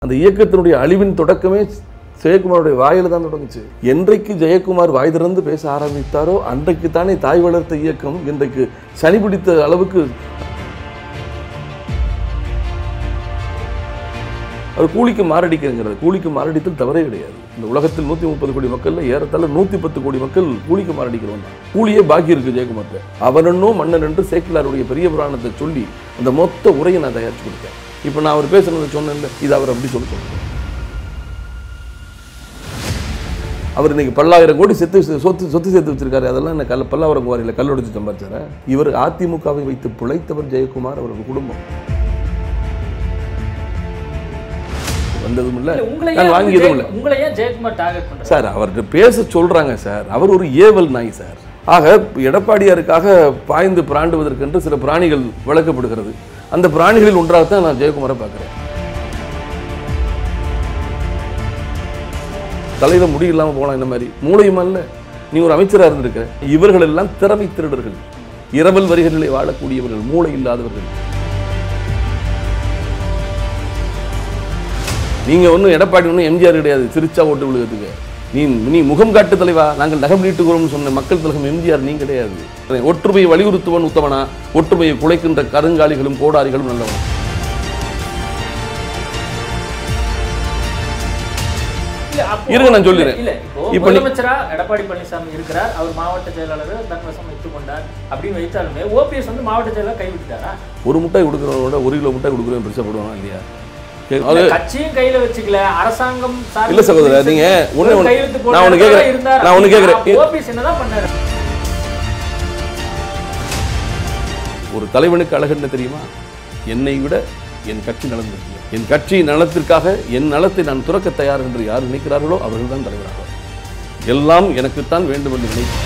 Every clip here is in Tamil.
அந்த இயக்கத்தினுடைய அழிவின் தொடக்கமே ஜெயக்குமாருடைய வாயில தான் தொடங்குச்சு என்றைக்கு ஜெயக்குமார் வாய் திறந்து பேச ஆரம்பித்தாரோ அன்றைக்கு தானே தாய் வளர்த்த இயக்கம் இன்றைக்கு சனி பிடித்த அளவுக்கு அவர் கூலிக்கு மாரடிக்கிறங்கிறது கூலிக்கு மாரடித்தல் தவறே கிடையாது இந்த உலகத்தில் நூற்றி முப்பது கோடி மக்கள்ல ஏறத்தாழ நூற்றி பத்து கோடி மக்கள் கூலிக்கு மாரடிக்கிறவன் தான் கூலியே பாக்கி இருக்கு ஜெயக்குமார்ட்ட அவனன்னோ மன்னன் என்று சேக்கிலாருடைய பெரிய புராணத்தை சொல்லி அந்த மொத்த உரையை நான் தயாரிச்சு கொடுத்தேன் இப்போ நான் அவர் பேசுனதை சொன்னேன்ல இது அவர் அப்படி சொல்ல சொல்லுங்க அவர் இன்னைக்கு பல்லாயிரம் கோடி செத்து சொத்து சொத்து சேர்த்து வச்சிருக்காரு அதெல்லாம் என்ன கல் பல்லாவரம் குவாரியில் கல்லொடிச்சு சம்பாதிச்சார இவர் அதிமுகவை வைத்து பிழைத்தவர் ஜெயக்குமார் அவரது குடும்பம் வந்ததும் இல்லை இல்ல, உங்களை நான் ஏன் வாங்கியதும் ஜெய- இல்லை உங்களை ஏன் ஜெயக்குமார் டார்கெட் பண்றாரு சார் அவர்கிட்ட பேச சொல்றாங்க சார் அவர் ஒரு ஏவல் நாய் சார் ஆக எடப்பாடியாருக்காக பாய்ந்து பிராண்டுவதற்கென்று சில பிராணிகள் வளர்க்கப்படுகிறது அந்த பிராணிகளில் ஒன்றாகத்தான் நான் ஜெயக்குமாரை பார்க்குறேன் தலையில முடி இல்லாம போனா இந்த மாதிரி மூளையும் அல்ல நீ ஒரு அமைச்சரா இருந்திருக்க இவர்கள் எல்லாம் திறமை திருடர்கள் இரவல் வரிகளிலே வாழக்கூடியவர்கள் மூளை இல்லாதவர்கள் நீங்க ஒன்றும் எடப்பாடி ஒன்றும் எம்ஜிஆர் கிடையாது சிரிச்சா ஓட்டு விழுகிறதுக்கு நீ நீ முகம் காட்டு தலைவா நாங்கள் நகம் நீட்டுகிறோம்னு சொன்ன மக்கள் திலகம் எம்ஜிஆர் நீ கிடையாது ஒற்றுமையை வலியுறுத்துவன் உத்தமனா ஒற்றுமையை குலைக்கின்ற கருங்காலிகளும் கோடாரிகளும் நல்லவன் இல்ல, அப்போ- இருங்க, நான் சொல்லிடுறேன். இல்ல இப்போ இப்ப நீ- முதலமைச்சரா எடப்பாடி பழனிசாமி இருக்கிறார் அவர் மாவட்ட செயலாளர் தன்வசம் வைத்துக் கொண்டார் அப்படின்னு வைத்தாலுமே ஓபிஎஸ் வந்து மாவட்ட செயலாளர் கைவிட்டுட்டாரா ஒரு முட்டாய் கொடுக்குறவனோட ஒரு கிலோ முட்டாய் கொடுக்குறவன் பெருசாக போடுவானா இல்லையா இல்ல, அது கட்சியும் கையில வச்சுக்கல அரசாங்கம் சார்பில் இல்ல சகோதரர், நீங்க ஒண்ணு ஒரு ஒண்ணு- கையெழுத்து நான் ஒண்ணு போடாத கேக்குறேன். இருந்தார் நான் ஒண்ணு கேக்குறேன். அப்படின்னா ஓபிஎஸ் என்னதான் பண்ணாரு ஒரு தலைவனுக்கு அழகு என்ன தெரியுமா என்னை விட என் கட்சி நலன் முக்கியம் என் கட்சி நலத்திற்காக என் நலத்தை நான் துறக்க தயார் என்று யார் நினைக்கிறார்களோ அவர்கள் தான் தலைவராக எல்லாம் எனக்குத்தான் வேண்டும் என்று நினைத்து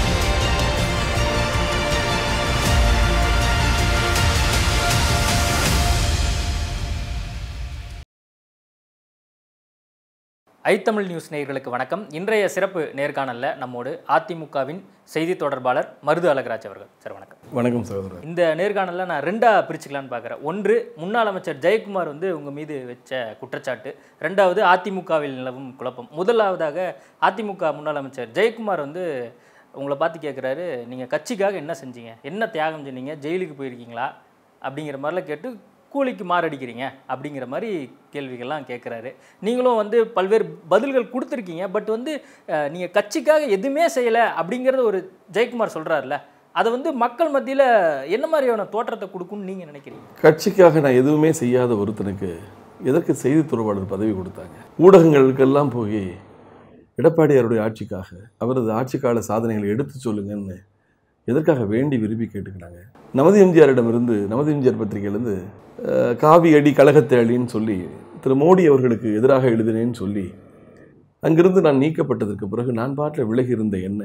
ஐத்தமிழ் நியூஸ் நேயர்களுக்கு வணக்கம் இன்றைய சிறப்பு நேர்காணல்ல நம்மோடு அதிமுகவின் செய்தி தொடர்பாளர் மருது அழகராஜ் அவர்கள் சார் வணக்கம் வணக்கம் சகோதரர் இந்த நேர்காணல்ல நான் ரெண்டா பிரிச்சுக்கலான்னு பார்க்குறேன் ஒன்று முன்னாள் அமைச்சர் ஜெயக்குமார் வந்து உங்க மீது வச்ச குற்றச்சாட்டு ரெண்டாவது அதிமுகவில் நிலவும் குழப்பம் முதலாவதாக அதிமுக முன்னாள் அமைச்சர் ஜெயக்குமார் வந்து உங்களை பார்த்து கேட்குறாரு நீங்கள் கட்சிக்காக என்ன செஞ்சீங்க என்ன தியாகம் செஞ்சீங்க ஜெயிலுக்கு போயிருக்கீங்களா அப்படிங்கிற மாதிரிலாம் கேட்டு கூலிக்கு மாரடிக்கிறீங்க அப்படிங்கிற மாதிரி கேள்விகள்லாம் கேட்குறாரு நீங்களும் வந்து பல்வேறு பதில்கள் கொடுத்துருக்கீங்க பட் வந்து நீங்கள் கட்சிக்காக எதுவுமே செய்யலை அப்படிங்கிறத ஒரு ஜெயக்குமார் சொல்கிறாருல அதை வந்து மக்கள் மத்தியில் என்ன மாதிரியான தோற்றத்தை கொடுக்கும்னு நீங்கள் நினைக்கிறீங்க கட்சிக்காக நான் எதுவுமே செய்யாத ஒருத்தனுக்கு எதற்கு செய்தி தொடர்பாளர் பதவி கொடுத்தாங்க ஊடகங்களுக்கெல்லாம் போய் எடப்பாடியாருடைய ஆட்சிக்காக அவரது ஆட்சி கால சாதனைகளை எடுத்து சொல்லுங்கன்னு எதற்காக வேண்டி விரும்பி கேட்டுக்கிட்டாங்க நமது எம்ஜிஆரிடமிருந்து நமது எம்ஜிஆர் பத்திரிகையிலேருந்து அஹ், காவி அடி கழகத்தை அடின்னு சொல்லி திரு மோடி அவர்களுக்கு எதிராக எழுதினேன்னு சொல்லி அங்கிருந்து நான் நீக்கப்பட்டதற்கு பிறகு நான் பாட்டில் விலகி இருந்த என்ன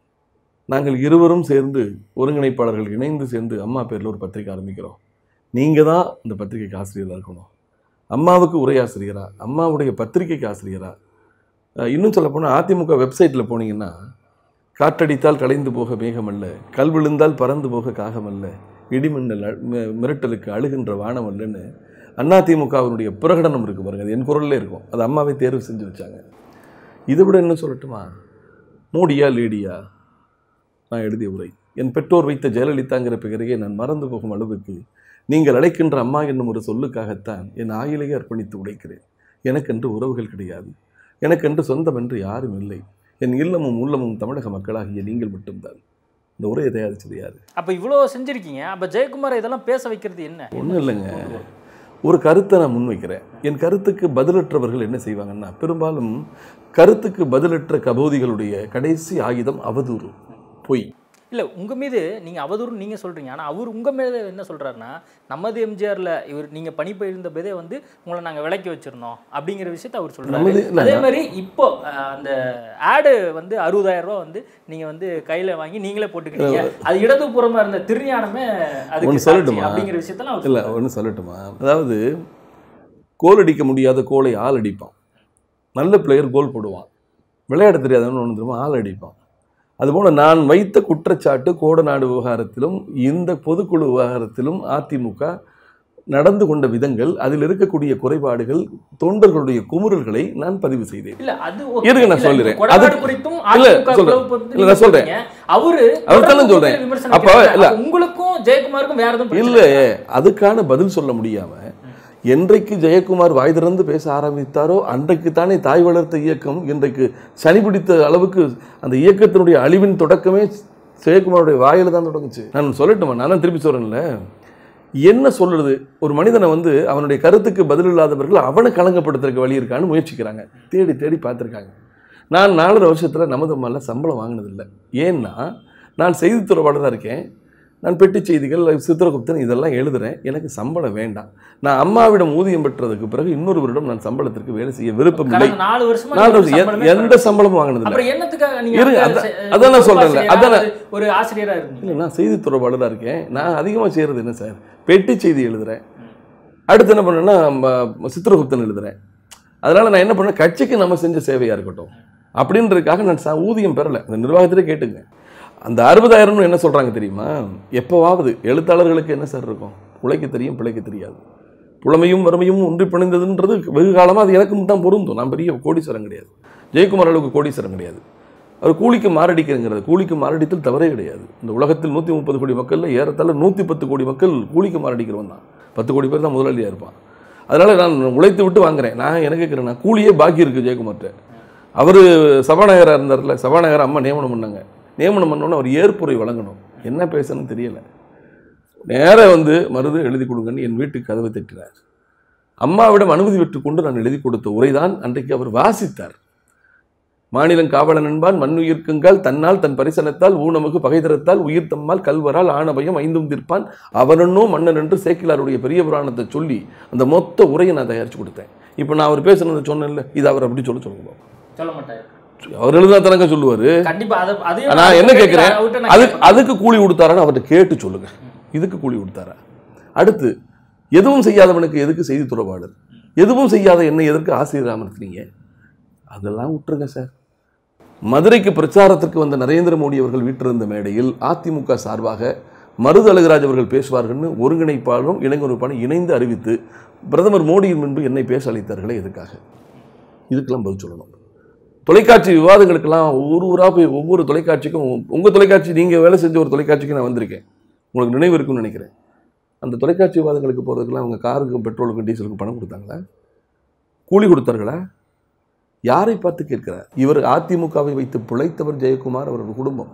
நாங்கள் இருவரும் சேர்ந்து ஒருங்கிணைப்பாளர்கள் இணைந்து சேர்ந்து அம்மா பேரில் ஒரு பத்திரிக்கை ஆரம்பிக்கிறோம் நீங்கள் தான் இந்த பத்திரிகைக்கு ஆசிரியராக இருக்கணும் அம்மாவுக்கு உரையாசிரியரா அம்மாவுடைய பத்திரிகைக்கு ஆசிரியரா அஹ் இன்னும் சொல்லப்போனால் அதிமுக வெப்சைட்டில் போனீங்கன்னா காற்றடித்தால் கலைந்து போக மேகமல்ல கல் விழுந்தால் பறந்து போக காகமல்ல இடிமின்னல் அ- மி- மிரட்டலுக்கு அழுகின்ற வானம் அல்லன்னு அதிமுகவினுடைய பிரகடனம் இருக்கு பாருங்க அது என் குரல்ல இருக்கும் அது அம்மாவே தேர்வு செஞ்சு வச்சாங்க இதை விட என்ன சொல்லட்டுமா மோடியா லேடியா நான் எழுதிய உரை என் பெற்றோர் வைத்த ஜெயலலிதாங்கிற பெயரையே நான் மறந்து போகும் அளவுக்கு நீங்கள் அழைக்கின்ற அம்மா என்னும் ஒரு சொல்லுக்காகத்தான் என் ஆயிலையே அர்ப்பணித்து உழைக்கிறேன் எனக்கென்று உறவுகள் கிடையாது எனக்கென்று சொந்தம் என்று யாரும் இல்லை என் இல்லமும் உள்ளமும் தமிழக மக்களாகிய நீங்கள் மட்டும்தான் இந்த உரையை தயாரிச்சது யாரு அப்போ இவ்வளோ செஞ்சுருக்கீங்க அப்போ ஜெயக்குமார் இதெல்லாம் பேச வைக்கிறது என்ன ஒன்றும் இல்லைங்க ஒரு கருத்தை நான் முன்வைக்கிறேன் என் கருத்துக்கு பதிலற்றவர்கள் என்ன செய்வாங்கன்னா பெரும்பாலும் கருத்துக்கு பதிலற்ற கபோதிகளுடைய கடைசி ஆயுதம் அவதூறு பொய் இல்லை உங்கள் மீது நீங்கள் அவதூறு நீங்கள் சொல்கிறீங்க ஆனால் அவர் உங்கள் மீது என்ன சொல்கிறாருன்னா நமது எம்ஜிஆரில் இவர் நீங்கள் பணி பயிர்ந்த போதே வந்து உங்களை நாங்கள் விலைக்கு வச்சுருந்தோம் அப்படிங்கிற விஷயத்த அவர் சொல்கிறாரு நமது இல்ல, அதே மாதிரி இப்போ அஹ், அந்த ஆடு வந்து அறுபதாயிரம் ரூபா வந்து நீங்கள் வந்து கையில் வாங்கி நீங்களே போட்டுக்கிட்டீங்க அது இடதுபுறமாக இருந்த திருஞானமே அதுக்கு ஒண்ணு சாட்சி சொல்லட்டுமா? அப்படிங்கிற விஷயத்தெல்லாம் அவர் இல்லை ஒன்று சொல்லட்டுமா அதாவது கோல் அடிக்க முடியாத கோலை ஆள் அடிப்பான் நல்ல பிளேயர் கோல் போடுவான் விளையாட தெரியாதவன் ஒன்று தெரியுமா ஆள் அடிப்பான் அதுபோல் நான் வைத்த குற்றச்சாட்டு கோடநாடு விவகாரத்திலும் இந்த பொதுக்குழு விவகாரத்திலும் அதிமுக நடந்து கொண்ட விதங்கள் அதில் இருக்கக்கூடிய குறைபாடுகள் தொண்டர்களுடைய குமுறல்களை நான் பதிவு செய்தேன் இல்ல அது இருங்க, நான் இல்ல, சொல்லிடுறேன். இந்த கொடநாடு அது- குறித்தும் இல்ல, அதிமுக சொல்றேன். குழப்பம் வந்து இல்ல, நான் நீங்க சொல்றேன். சொல்றீங்க. அவரு அவர் தானே தொடர்ந்து சொல்றேன். விமர்சனம் அப்ப, வைக்கிறாரு. இல்ல. அப்ப உங்களுக்கும் ஜெயக்குமாருக்கும் வேற எதுவும் பிரச்சனை இல்ல அதுக்கான பதில் சொல்ல முடியாம என்றைக்கு ஜெயக்குமார் வாய் திறந்து பேச ஆரம்பித்தாரோ அன்றைக்கு தானே தாய் வளர்த்த இயக்கம் இன்றைக்கு சனி பிடித்த அளவுக்கு அந்த இயக்கத்தினுடைய அழிவின் தொடக்கமே ஜெயக்குமாருடைய வாயில தான் தொடங்குச்சு நான் சொல்லட்டுமா நான் தான் திருப்பி சொல்றேன்ல என்ன சொல்றது ஒரு மனிதனை வந்து அவனுடைய கருத்துக்கு பதில் இல்லாதவர்கள் அவனை களங்கப்படுத்துறதுக்கு வழி இருக்கான்னு முயற்சிக்கிறாங்க தேடி தேடி பார்த்துருக்காங்க நான் நாலரை வருஷத்தில் நமது அம்மால சம்பளம் வாங்கினதில்லை ஏன்னா நான் செய்தி தொடர்பாளராக இருக்கேன் நான் பெட்டி செய்திகள் சித்திரகுப்தன் இதெல்லாம் எழுதுறேன் எனக்கு சம்பளம் வேண்டாம் நான் அம்மாவிடம் ஊதியம் பெற்றதுக்கு பிறகு இன்னொரு வருடம் நான் சம்பளத்திற்கு வேலை செய்ய விருப்பம் இல்லை கடந்த நாலு வருஷமா நாலு நீங்க வருஷம் எ- சம்பளமே எந்த சம்பளமும் வாங்கினதில்லை அப்புறம் என்னத்துக்காக நீங்க இருங்க, அந்த அதான்- செ- அதான் நான் ஒரு சொல்றேன்ல, ஆசிரியரா அதான் அல்லது ஒரு ஆசிரியரா இருந்தீங்க இல்லை நான் செய்தி தொடர்பாளராக இருக்கேன் நான் அதிகமாக செய்கிறது என்ன சார் பெட்டி செய்தி எழுதுறேன் அடுத்து என்ன பண்ணேன்னா ம- சித்திரகுப்தன் எழுதுறேன் அதனால நான் என்ன பண்ணேன் கட்சிக்கு நம்ம செஞ்ச சேவையாக இருக்கட்டும் அப்படின்றதுக்காக நான் ச- ஊதியம் பெறலை அந்த நிர்வாகத்திலே கேட்டுங்க அந்த அறுபதாயிரம்னு என்ன சொல்கிறாங்க தெரியுமா எப்போவாவது எழுத்தாளர்களுக்கு என்ன சார் இருக்கும் உழைக்க தெரியும் பிழைக்க தெரியாது புலமையும் வறுமையும் ஒன்றி பிணைந்ததுன்றது வெகு காலமாக அது எனக்கும் தான் பொருந்தும் நான் பெரிய கோடீஸ்வரன் கிடையாது ஜெயக்குமார் அளவுக்கு கோடீஸ்வரன் கிடையாது அவர் கூலிக்கு மாரடிக்கிறங்கிறது கூலிக்கு மாரடித்தல் தவறே கிடையாது இந்த உலகத்தில் நூற்றி முப்பது கோடி மக்களில் ஏறத்தாழ நூற்றி பத்து கோடி மக்கள் கூலிக்கு மாரடிக்கிறவன் தான் பத்து கோடி பேர் தான் முதலாளியாக இருப்பான் அதனால் நான் உழைத்து விட்டு வாங்குறேன் நான் என்ன கேட்குறேன் நான் கூலியே பாக்கி இருக்குது ஜெயக்குமார்கிட்ட அவர் சபாநாயகராக இருந்தார்ல சபாநாயகர் அம்மா நியமனம் பண்ணாங்க நியமனம் பண்ணோன்னே அவர் ஏற்புரை வழங்கணும் என்ன பேசணும்னு தெரியல நேராக வந்து மருது எழுதி கொடுங்கன்னு என் வீட்டுக்கு கதவை தட்டினார் அம்மாவிடம் அனுமதி பெற்றுக்கொண்டு நான் எழுதி கொடுத்த உரைதான் அன்றைக்கு அவர் வாசித்தார் மாநிலம் காவலன் என்பான் மண்ணுயிர்க்குங்கால் தன்னால் தன் பரிசனத்தால் ஊனமுகு பகைதரத்தால் உயிர் தம்மால் கல்வரால் ஆனபயம் ஐந்தும் தீர்ப்பான் அவனோ மன்னன் என்று சேக்கிலாருடைய பெரிய புராணத்தை சொல்லி அந்த மொத்த உரையை நான் தயாரித்து கொடுத்தேன் இப்போ நான் அவர் பேசுனதை சொன்னேன்ல இது அவர் அப்படி சொல்ல சொல்லுங்க சொல்ல மாட்டாரு அவர் எழுதினா தனங்க சொல்லுவார் கண்டிப்பா அத அதையும் நான் என்ன கேட்குறேன் அவர்ட்ட நான் அதுக்கு அதுக்கு கூலி கொடுத்தாரான்னு அவர்கிட்ட கேட்டு சொல்லுங்க இதுக்கு கூலி கொடுத்தாரா அடுத்து எதுவும் செய்யாதவனுக்கு எதுக்கு செய்தி தொடர்பாளர் எதுவும் செய்யாத என்ன எதற்கு ஆசிரியர் அமர்த்தினீங்க அதெல்லாம் விட்டுருங்க சார் மதுரைக்கு பிரச்சாரத்திற்கு வந்த நரேந்திர மோடி அவர்கள் வீட்டிருந்த மேடையில் அதிமுக சார்பாக மருது அழகுராஜ் அவர்கள் பேசுவார்கள்னு ஒருங்கிணைப்பாளரும் இளைஞருப்பான இணைந்து அறிவித்து பிரதமர் மோடியின் முன்பு என்னை பேச அழைத்தார்களே எதுக்காக இதுக்கெல்லாம் பதில் சொல்லணும் தொலைக்காட்சி விவாதங்களுக்கெல்லாம் ஒவ்வொரு ஊராக போய் ஒவ்வொரு தொலைக்காட்சிக்கும் உங்கள் தொலைக்காட்சி நீங்கள் வேலை செஞ்ச ஒரு தொலைக்காட்சிக்கு நான் வந்திருக்கேன் உங்களுக்கு நினைவு இருக்குன்னு நினைக்கிறேன் அந்த தொலைக்காட்சி விவாதங்களுக்கு போகிறதுக்கெல்லாம் அவங்க காருக்கும் பெட்ரோலுக்கும் டீசலுக்கும் பணம் கொடுத்தாங்களா கூலி கொடுத்தார்களா யாரை பார்த்து கேட்கிறார் இவர் அதிமுகவை வைத்து பிழைத்தவர் ஜெயக்குமார் அவரது குடும்பம்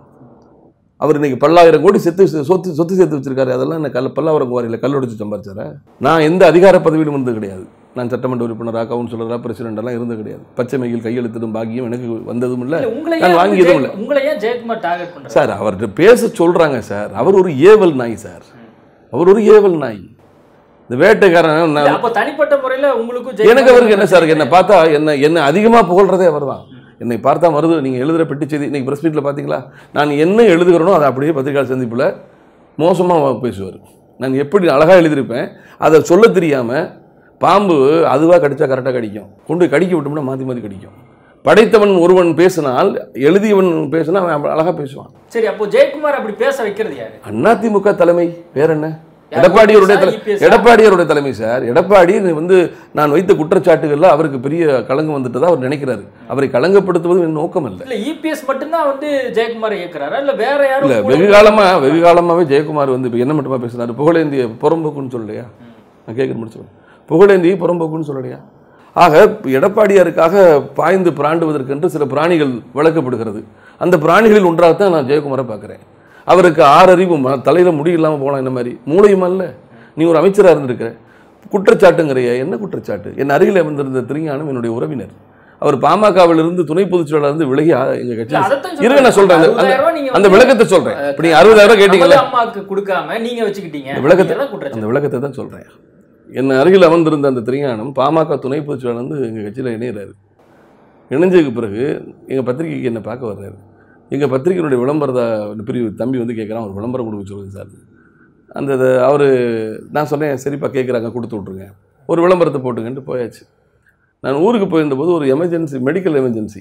அவர் இன்னைக்கு பல்லாயிரம் கோடி செத்து சொத்து சொத்து சேர்த்து வச்சிருக்காரு அதெல்லாம் என்ன கல் பல்லாவரம் குவாரியில் கல்லொடிச்சு சம்பாரிச்சாரா நான் எந்த அதிகார பதவியிலும் வந்தது கிடையாது நான் சட்டமன்ற உறுப்பினராக கவுன்சிலராக பிரசிடென்ட் எல்லாம் இருந்தது கிடையாது பச்சை மையில் கையெழுத்திடும் பாக்கியம் எனக்கு வந்ததும் இல்லை இல்ல, உங்களை நான் ஏன் வாங்கியதும் ஜெய- இல்லை. உங்களை ஏன் ஜெயக்குமார் டார்கெட் பண்றாரு சார் அவர்கிட்ட பேச சொல்றாங்க சார் அவர் ஒரு ஏவல் நாய் சார் அவர் ஒரு ஏவல் நாய் இந்த வேட்டைக்காரன் இல்ல, நான் அப்ப தனிப்பட்ட முறையில உங்களுக்கும் எனக்கு ஜெயக்குமாருக்கும் அவருக்கு என்ன சார் என்னை பார்த்தா என்ன என்ன அதிகமாக புகழ்றதே அவர் தான் என்னை பார்த்தா வருது நீங்கள் எழுதுகிற பெட்டி செய்தி இன்னைக்கு ப்ரெஸ் மீட்டில் பார்த்தீங்களா நான் என்ன எழுதுகிறனோ அதை அப்படியே பத்திரிகை சந்திப்பில் மோசமாக பேசுவார் நான் எப்படி அழகாக எழுதியிருப்பேன் அதை சொல்ல தெரியாமல் பாம்பு அதுவாக கடிச்சா கரெக்டாக கடிக்கும் கொண்டு கடிக்க விட்டோம்னா மாற்றி மாற்றி கடிக்கும் படைத்தவன் ஒருவன் பேசினால் எழுதியவன் பேசினா அவன் அழகாக பேசுவான் சரி அப்போ ஜெயக்குமார் அப்படி பேச வைக்கிறது யாரு அதிமுக தலைமை வேற என்ன யார் எடப்பாடியருடைய தலை EPS ஆ? எடப்பாடியாருடைய தலைமை சார் எடப்பாடி வந்து நான் வைத்த குற்றச்சாட்டுகள்ல அவருக்கு பெரிய களங்கம் வந்துட்டதா அவர் நினைக்கிறாரு அவரை களங்கப்படுத்துவது என் நோக்கம் அல்ல இல்ல இபிஎஸ் மட்டும்தான் வந்து ஜெயக்குமார் இயக்குறாரா இல்ல வேற யாரும் இல்ல கூட- வெகு காலமா வெகு காலமாவே ஜெயக்குமார் வந்து இப்போ என்ன மட்டுமா பேசினாரு புகழேந்திய புறம்போக்குன்னு சொல்லலையா நான் கேட்க முடிச்சு புகழேந்தி புறம்போக்குன்னு சொல்லலையா ஆக எடப்பாடியாருக்காக பாய்ந்து பிராண்டுவதற்கென்று சில பிராணிகள் வளர்க்கப்படுகிறது அந்த பிராணிகளில் ஒன்றாகத்தான் நான் ஜெயக்குமாரை பார்க்குறேன் அவருக்கு ஆறறிவு ம- தலையில முடி இல்லாமல் போகலாம் இந்த மாதிரி மூளையுமா இல்லை நீ ஒரு அமைச்சராக இருந்திருக்கிற குற்றச்சாட்டுங்கிறைய என்ன குற்றச்சாட்டு என் அருகில் அமர்ந்திருந்த திருஞானம் என்னுடைய உறவினர் அவர் பாமகவில் இருந்து துணை பொதுச் செயலாளர் இருந்து விலகி ஆ- எங்க இல்ல, கட்சியில் அதைத்தான் இருங்க நான் சொல்றேன் அந்த- அறுபதாயிரம் ரூபாய் நீங்க அந்த வந்து விளக்கத்தை சொல்றேன் இப்ப நீங்க அறுபதாயிரம் கேட்டீங்கல்ல நமது அம்மாவுக்கு கொடுக்காம நீங்க வச்சுக்கிட்டீங்க இந்த விளக்கத்தை- இதெல்லாம் குற்றச்சாட்டு அந்த விளக்கத்தை தான் சொல்றேன் என் அருகில் அமர்ந்திருந்த அந்த திரையானம் பாமக துணை பொதுச் செயலாளர் வந்து எங்கள் கட்சியில் இணையிறாரு இணைஞ்சதுக்கு பிறகு எங்கள் பத்திரிகைக்கு என்னை பார்க்க வர்றாரு எங்கள் பத்திரிகையினுடைய விளம்பரத பிரிவு தம்பி வந்து கேட்குறான் ஒரு விளம்பரம் கொடுக்க சொல்லுங்க சார் அந்த அவர் நான் சொன்னேன் சரிப்பா கேட்குறாங்க கொடுத்து விட்ருங்க ஒரு விளம்பரத்தை போட்டுங்கன்ட்டு போயாச்சு நான் ஊருக்கு போயிருந்தபோது ஒரு எமர்ஜென்சி மெடிக்கல் எமர்ஜென்சி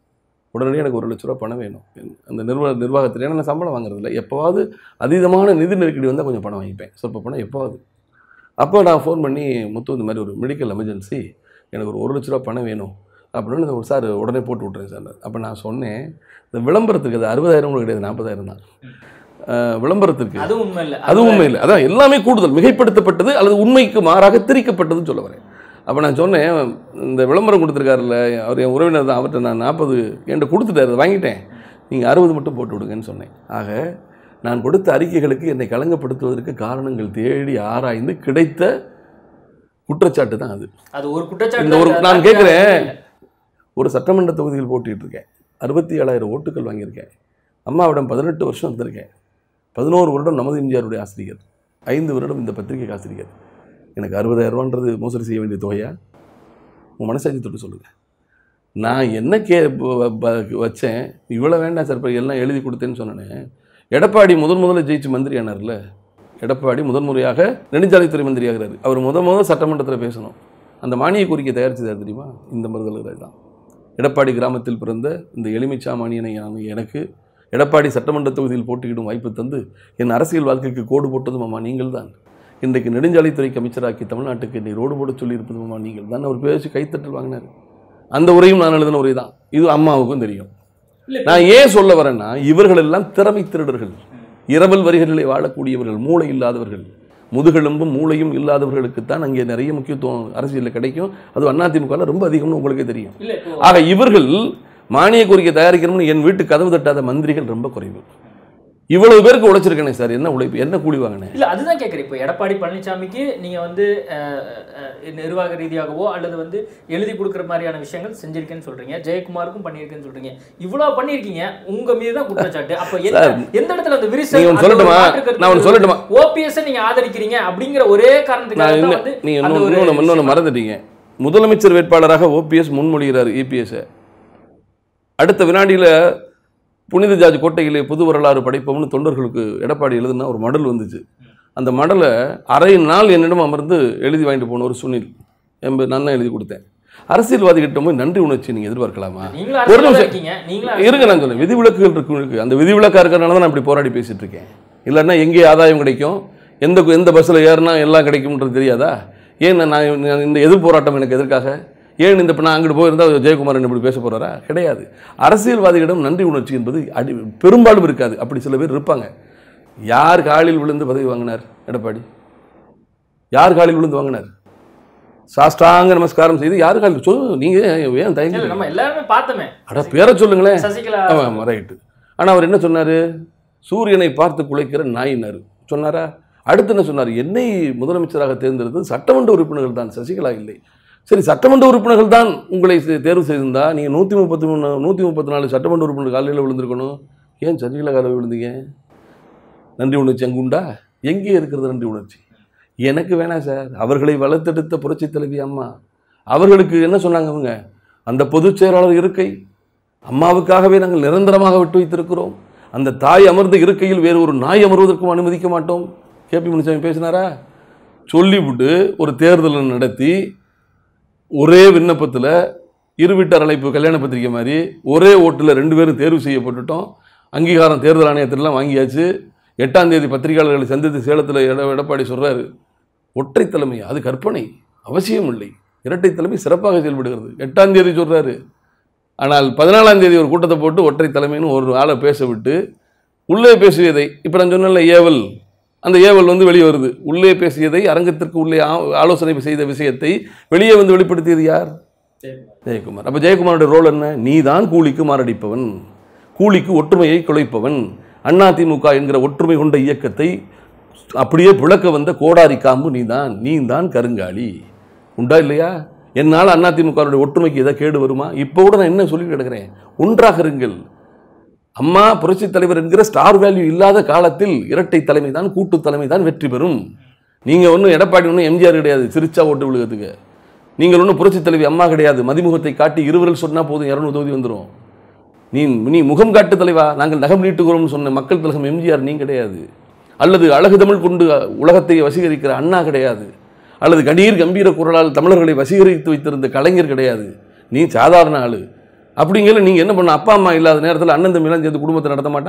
உடனே எனக்கு ஒரு லட்ச ரூபா பணம் வேணும் அந்த நிர்வாக நிர்வாகத்தில் ஏன்னா நான் சம்பளம் வாங்குறதில்ல எப்போவாவது அதீதமான நிதி நெருக்கடி வந்தால் கொஞ்சம் பணம் வாங்கிப்பேன் சொற்ப பணம் எப்போவாது அப்போ நான் ஃபோன் பண்ணி முத்து இந்த மாதிரி ஒரு மெடிக்கல் எமர்ஜென்சி எனக்கு ஒரு ஒரு லட்ச ரூபா பணம் வேணும் அப்படின்னு இந்த சார் உடனே போட்டு விட்றேன் சார் அப்போ நான் சொன்னேன் இந்த விளம்பரத்துக்கு அது அறுபதாயிரம் கூட கிடையாது நாற்பதாயிரம் தான் அஹ் விளம்பரத்துக்கு அதுவும் உண்மை இல்லை அது உண்மை இல்லை அதான் எல்லாமே கூடுதல் மிகைப்படுத்தப்பட்டது அல்லது உண்மைக்கு மாறாக திரிக்கப்பட்டதுன்னு சொல்ல வரேன் அப்போ நான் சொன்னேன் இந்த விளம்பரம் கொடுத்துருக்காருல்ல அவர் என் உறவினர் தான் அவர்கிட்ட நான் நாற்பது என்கிட்ட கொடுத்துட்டாரு அதை வாங்கிட்டேன் நீங்கள் அறுபது மட்டும் போட்டு விடுங்கன்னு சொன்னேன் ஆக நான் கொடுத்த அறிக்கைகளுக்கு என்னை களங்கப்படுத்துவதற்கு காரணங்கள் தேடி ஆராய்ந்து கிடைத்த குற்றச்சாட்டு தான் அது அது ஒரு குற்றச்சாட்டு இந்த ஒரு தான். நான் கேட்குறேன் ஒரு சட்டமன்ற தொகுதியில் போட்டிட்டு இருக்கேன் அறுபத்தி ஏழாயிரம் ஓட்டுகள் வாங்கியிருக்கேன் அம்மாவிடம் பதினெட்டு வருஷம் இருந்திருக்கேன் பதினோரு வருடம் நமது எம்ஜிஆருடைய ஆசிரியர் ஐந்து வருடம் இந்த பத்திரிகை ஆசிரியர் எனக்கு அறுபதாயிரம் ரூபான்றது மோசடி செய்ய வேண்டிய தொகையா உன் மனசாட்சி தொட்டு சொல்லுங்கள் நான் என்ன கே ப- ப- வச்சேன் இவ்வளோ வேண்டாம் சார் இப்போ எல்லாம் எழுதி கொடுத்தேன்னு சொன்னேன் எடப்பாடி முதன் முதல்ல ஜெயிச்சு மந்திரி ஆனார்ல எடப்பாடி முதன் முறையாக நெடுஞ்சாலைத்துறை மந்திரி ஆகிறாரு அவர் முத முதல் சட்டமன்றத்தில் பேசணும் அந்த மானிய கோரிக்கை தயாரிச்சது தெரியுமா இந்த மருதலர் தான் எடப்பாடி கிராமத்தில் பிறந்த இந்த எளிமைச்சா மானியனையான எனக்கு எடப்பாடி சட்டமன்ற தொகுதியில் போட்டியிடும் வாய்ப்பு தந்து என் அரசியல் வாழ்க்கைக்கு கோடு போட்டதும் அம்மா நீங்கள் தான் இன்றைக்கு நெடுஞ்சாலைத்துறைக்கு அமைச்சராக்கி தமிழ்நாட்டுக்கு என்னை ரோடு போட சொல்லியிருப்பதும் அம்மா நீங்கள் தான் அவர் பேசி கைத்தட்டல் வாங்கினார் அந்த உரையும் நான் எழுதின உரை தான் இது அம்மாவுக்கும் தெரியும் இல்ல, நான் ஏன் சொல்ல வரேன்னா இவர்கள் எல்லாம் திறமை திருடர்கள் இரவல் வரிகளிலே வாழக்கூடியவர்கள் மூளை இல்லாதவர்கள் முதுகெலும்பும் மூளையும் இல்லாதவர்களுக்குத்தான் அங்கே நிறைய முக்கியத்துவம் அரசியலில் கிடைக்கும் அது அதிமுகவில் ரொம்ப அதிகம்னு உங்களுக்கே தெரியும் இல்ல இப்போ ஆக இவர்கள் மானிய கோரிக்கை தயாரிக்கணும்னு என் வீட்டு கதவு தட்டாத மந்திரிகள் ரொம்ப குறைவு இவ்வளவு பேருக்கு உழைச்சிருக்கேனே சார் என்ன உழைப்பு என்ன கூலி வாங்கினேன் இல்ல அதுதான் கேட்குறேன் இப்போ எடப்பாடி பழனிசாமிக்கு நீங்க வந்து அஹ், அஹ், நிர்வாக ரீதியாகவோ அல்லது வந்து எழுதி கொடுக்குற மாதிரியான விஷயங்கள் செஞ்சிருக்கேன்னு சொல்றீங்க ஜெயக்குமாருக்கும் பண்ணியிருக்கேன்னு சொல்றீங்க இவ்வளவு பண்ணியிருக்கீங்க உங்க மீது தான் குற்றச்சாட்டு அப்ப எந்த எந்த இடத்துல அந்த விரிசல் நீங்க ஒண்ணு சொல்லட்டுமா? நான் ஒண்ணு சொல்லட்டுமா? ஓபிஎஸ் நீங்க ஆதரிக்கிறீங்க அப்படிங்கிற ஒரே காரணத்துக்காக நான் தான் இன்னும் வந்து நீங்க அந்த இன்னொன்று ஒரு இன்னொன்று இன்னொன்று மறந்துட்டீங்க முதலமைச்சர் வேட்பாளராக ஓபிஎஸ் முன்மொழிகிறார் இபிஎஸ் அடுத்த வினாடியில் புனித ஜார்ஜ் கோட்டையிலே புது வரலாறு படைப்போம்னு தொண்டர்களுக்கு எடப்பாடி எழுதுனா ஒரு மடல் வந்துச்சு அந்த மடலை அரை நாள் என்னிடம் அமர்ந்து எழுதி வாங்கிட்டு போன ஒரு சுனில் என்பது நான் தான் எழுதி கொடுத்தேன் அரசியல்வாதிகிட்ட போய் நன்றி உணர்ச்சி நீங்கள் எதிர்பார்க்கலாமா நீங்களும் ஒரு அரசியல்ல நிமிஷம். இருக்கீங்க நீங்களும் இருங்க நான் சொல்றேன் விதிவிலக்குகள் இருக்கு இருக்கு. அந்த விதிவிலக்கா இருக்கிறனால தான் நான் இப்படி போராடி பேசிட்டு இருக்கேன் இல்லைன்னா எங்கே ஆதாயம் கிடைக்கும் எந்த எந்த பஸ்ஸில் ஏறினா எல்லாம் கிடைக்கும்ன்றது தெரியாதா ஏன் நான் நான் இந்த எதிர் போராட்டம் எனக்கு எதற்காக ஏன் இந்த இப்போ நான் அங்கிட்டு போயிருந்தால் ஜெயக்குமார் என்ன இப்படி பேச போறாரா கிடையாது அரசியல்வாதிகளிடம் நன்றி உணர்ச்சி என்பது அடி பெரும்பாலும் இருக்காது அப்படி சில பேர் இருப்பாங்க யார் காலில் விழுந்து பதவி வாங்கினார் எடப்பாடி யார் காலில் விழுந்து வாங்கினார் சாஷ்டாங்க நமஸ்காரம் செய்து யார் காலில் சொல்லு நீங்க ஏன் இல்ல, தயங்க நம்ம எல்லாருமே பார்த்தோமே அட பேரை சொல்லுங்களேன் சசிகலா ஆமாம் ரைட்டு ஆனால் அவர் என்ன சொன்னார் சூரியனை பார்த்து குலைக்கிற நாயினார் சொன்னாரா அடுத்து என்ன சொன்னார் என்னை முதலமைச்சராக தேர்ந்தெடுத்தது சட்டமன்ற உறுப்பினர்கள் தான் சசிகலா இல்லை சரி சட்டமன்ற உறுப்பினர்கள் தான் உங்களை தே- தேர்வு செய்திருந்தா நீங்கள் நூற்றி முப்பத்தி மூணு நூற்றி முப்பத்தி நாலு சட்டமன்ற உறுப்பினர் காலையில் விழுந்திருக்கணும் ஏன் சசிகலா காலையில் விழுந்தீங்க நன்றி உணர்ச்சி அங்கே உண்டா எங்கே இருக்கிறது நன்றி உணர்ச்சி எனக்கு வேணாம் சார் அவர்களை வளர்த்தெடுத்த புரட்சி தலைவி அம்மா அவர்களுக்கு என்ன சொன்னாங்க அவங்க அந்த பொதுச் செயலாளர் இருக்கை அம்மாவுக்காகவே நாங்கள் நிரந்தரமாக விட்டு வைத்திருக்கிறோம் அந்த தாய் அமர்ந்த இருக்கையில் வேறு ஒரு நாய் அமர்வதற்கும் அனுமதிக்க மாட்டோம் கேபி முனிசாமி பேசினாரா சொல்லிவிட்டு ஒரு தேர்தலை நடத்தி ஒரே விண்ணப்பத்தில் இரு வீட்டார் அழைப்பு கல்யாண பத்திரிக்கை மாதிரி ஒரே ஓட்டில் ரெண்டு பேரும் தேர்வு செய்யப்பட்டுட்டோம் அங்கீகாரம் தேர்தல் ஆணையத்திலாம் வாங்கியாச்சு எட்டாம் தேதி பத்திரிகையாளர்களை சந்தித்து சேலத்தில் எட எடப்பாடி சொல்றாரு ஒற்றை தலைமை அது கற்பனை அவசியம் இல்லை இரட்டை தலைமை சிறப்பாக செயல்படுகிறது எட்டாம் தேதி சொல்றாரு ஆனால் பதினாலாம் தேதி ஒரு கூட்டத்தை போட்டு ஒற்றை தலைமைன்னு ஒரு ஆளை பேச விட்டு உள்ளே பேசியதை இப்போ நான் சொன்னேன்ல ஏவல் அந்த ஏவல் வந்து வெளியே வருது உள்ளே பேசியதை அரங்கத்திற்கு உள்ளே ஆ- ஆலோசனை செய்த விஷயத்தை வெளியே வந்து வெளிப்படுத்தியது யார் ஜெயக்குமார் அப்போ ஜெயக்குமாரோட ரோல் என்ன நீ தான் கூலிக்கு மாரடிப்பவன் கூலிக்கு ஒற்றுமையை குலைப்பவன் அதிமுக என்கிற ஒற்றுமை கொண்ட இயக்கத்தை அப்படியே விளக்க வந்த கோடாரி காம்பு நீ தான் நீ தான் கருங்காலி உண்டா இல்லையா என்னால் அதிமுகவுடைய ஒற்றுமைக்கு எதாவது கேடு வருமா இப்போ கூட நான் என்ன சொல்லி கிடக்கிறேன் ஒன்றாக இருங்கள் அம்மா புரட்சித் தலைவர் என்கிற ஸ்டார் வேல்யூ இல்லாத காலத்தில் இரட்டை தலைமை தான் கூட்டு தலைமை தான் வெற்றி பெறும் நீங்கள் ஒன்றும் எடப்பாடி ஒன்றும் எம்ஜிஆர் கிடையாது சிரிச்சா ஓட்டு விழுகிறதுக்கு நீங்கள் ஒன்றும் புரட்சித் தலைவி அம்மா கிடையாது மதிமுகத்தை காட்டி இருவரில் சொன்னால் போதும் இரநூறு தொகுதி வந்துடும் நீ நீ முகம் காட்டு தலைவா நாங்கள் நகம் நீட்டுகிறோம்னு சொன்ன மக்கள் திலகம் எம்ஜிஆர் நீ கிடையாது அல்லது அழகு தமிழ் கொண்டு உலகத்தை வசீகரிக்கிற அண்ணா கிடையாது அல்லது கணீர் கம்பீர குரலால் தமிழர்களை வசீகரித்து வைத்திருந்த கலைஞர் கிடையாது நீ சாதாரண ஆளு அப்படிங்கிற நீங்கள் என்ன பண்ண அப்பா அம்மா இல்லாத நேரத்தில் அண்ணன் தம்பிலாம் சேர்ந்து குடும்பத்தை நடத்த மாட்டான்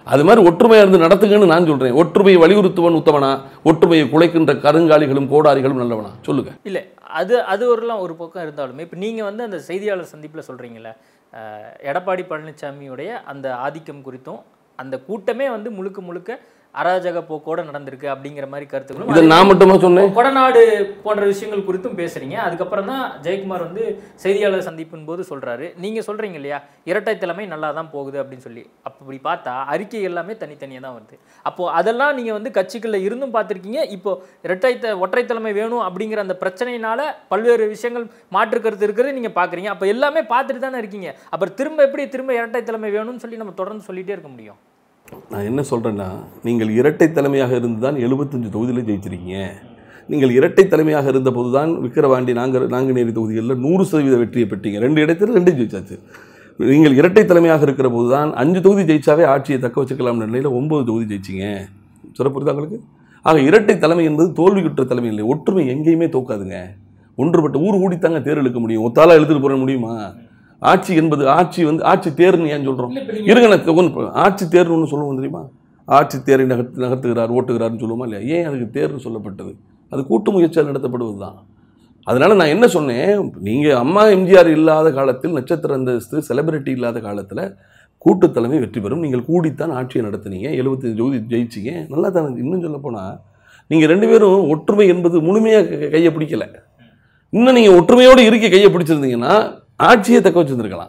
அது மாதிரி ஒற்றுமையாக இருந்து நடத்துங்கன்னு நான் சொல்கிறேன் ஒற்றுமையை வலியுறுத்துவன் உத்தமனா ஒற்றுமையை குலைக்கின்ற கருங்காலிகளும் கோடாரிகளும் நல்லவனா சொல்லுங்க இல்லை அது அது ஒருலாம் ஒரு பக்கம் இருந்தாலுமே இப்போ நீங்கள் வந்து அந்த செய்தியாளர் சந்திப்பில் சொல்கிறீங்களே எடப்பாடி பழனிசாமியுடைய அந்த ஆதிக்கம் குறித்தும் அந்த கூட்டமே வந்து முழுக்க முழுக்க அராஜக போக்கோட நடந்திருக்கு அப்படிங்கிற மாதிரி கருத்துக்களும் இதை நான் மட்டுமா சொன்னேன் கொடநாடு போன்ற விஷயங்கள் குறித்தும் பேசுறீங்க அதுக்கப்புறம் தான் ஜெயக்குமார் வந்து செய்தியாளர் சந்திப்பின் போது சொல்றாரு நீங்க சொல்றீங்க இல்லையா இரட்டை தலைமை நல்லா தான் போகுது அப்படின்னு சொல்லி அப்படி பார்த்தா அறிக்கை எல்லாமே தனித்தனியாக தான் வருது அப்போ அதெல்லாம் நீங்க வந்து கட்சிக்குள்ள இருந்தும் பார்த்துருக்கீங்க இப்போ இரட்டை த- ஒற்றை தலைமை வேணும் அப்படிங்கிற அந்த பிரச்சனையினால பல்வேறு விஷயங்கள் மாற்று கருத்து இருக்கிறது நீங்க பாக்குறீங்க அப்போ எல்லாமே பார்த்துட்டு தானே இருக்கீங்க அப்புறம் திரும்ப எப்படி திரும்ப இரட்டை தலைமை வேணும்னு சொல்லி நம்ம தொடர்ந்து சொல்லிட்டே இருக்க முடியும் நான் என்ன சொல்கிறேன்னா நீங்கள் இரட்டை தலைமையாக இருந்து தான் எழுபத்தஞ்சு தொகுதியில் ஜெயிச்சிருக்கீங்க நீங்கள் இரட்டை தலைமையாக இருந்தபோது தான் விக்கிரவாண்டி நாங்கள் நாங்குநேரி தொகுதிகளில் நூறு சதவீத வெற்றியை பெற்றீங்க ரெண்டு இடத்துல ரெண்டு ஜெயிச்சாச்சு நீங்கள் இரட்டை தலைமையாக இருக்கிற போது தான் அஞ்சு தொகுதி ஜெயிச்சாவே ஆட்சியை தக்க வச்சுக்கலாம் நிலையில் ஒன்பது தொகுதி ஜெயிச்சிங்க சிறப்பு புரியுதா உங்களுக்கு ஆக இரட்டை தலைமை என்பது தோல்வியுற்ற தலைமை இல்லை ஒற்றுமை எங்கேயுமே தோக்காதுங்க ஒன்றுபட்ட ஊர் கூடித்தாங்க தேர் இழுக்க முடியும் ஒத்தாலா இழுத்துட்டு போற முடியுமா ஆட்சி என்பது ஆட்சி வந்து ஆட்சி தேர்னு ஏன் சொல்கிறோம் இல்ல, இப்ப நீங்க- இருங்க நான் ஒன்று ஆட்சி தேர்னு ஒன்று சொல்லுவோம் தெரியுமா ஆட்சி தேரை நகர்த்து நகர்த்துகிறார் ஓட்டுகிறார்னு சொல்லுவோமா இல்லையா ஏன் அதுக்கு தேர்னு சொல்லப்பட்டது அது கூட்டு முயற்சியால் நடத்தப்படுவது தான் அதனால நான் என்ன சொன்னேன் நீங்கள் அம்மா எம்ஜிஆர் இல்லாத காலத்தில் நட்சத்திர அந்தஸ்து செலிபிரிட்டி இல்லாத காலத்தில் கூட்டு தலைமை வெற்றி பெறும் நீங்கள் கூடித்தான் ஆட்சியை நடத்துனீங்க எழுபத்தஞ்சு தொகுதி ஜெயிச்சிங்க நல்லா தானே இன்னும் சொல்ல போனால் நீங்கள் ரெண்டு பேரும் ஒற்றுமை என்பது முழுமையாக கையை பிடிக்கல இன்னும் நீங்கள் ஒற்றுமையோடு இருக்க கையை பிடிச்சிருந்தீங்கன்னா ஆட்சியை தக்க வச்சிருந்துருக்கலாம்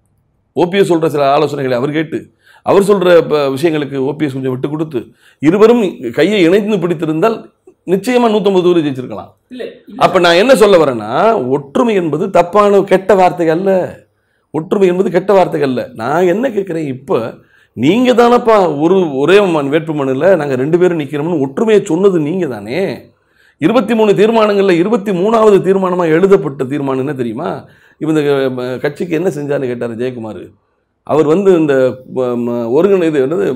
ஓபிஎஸ் சொல்கிற சில ஆலோசனைகளை அவர் கேட்டு அவர் சொல்கிற விஷயங்களுக்கு ஓபிஎஸ் கொஞ்சம் விட்டு கொடுத்து இருவரும் கையை இணைந்து பிடித்திருந்தால் நிச்சயமாக நூற்றம்பது தொகுதி ஜெயிச்சிருக்கலாம் இல்ல அப்போ நான் என்ன சொல்ல வரேன்னா ஒற்றுமை என்பது தப்பான கெட்ட வார்த்தை அல்ல ஒற்றுமை என்பது கெட்ட வார்த்தைகள் அல்ல நான் என்ன கேட்குறேன் இப்போ நீங்கள் தானப்பா ஒரு ஒரே மண் வேட்புமனுல நாங்கள் ரெண்டு பேரும் நிற்கிறோம்னு ஒற்றுமையை சொன்னது நீங்கள் தானே இருபத்தி மூணு தீர்மானங்களில் இருபத்தி மூணாவது தீர்மானமாக எழுதப்பட்ட தீர்மானம் என்ன தெரியுமா இவங்க அஹ், கட்சிக்கு என்ன செஞ்சான்னு கேட்டார் ஜெயக்குமார் அவர் வந்து இந்த ம, ஒருங்கிணை இது என்னது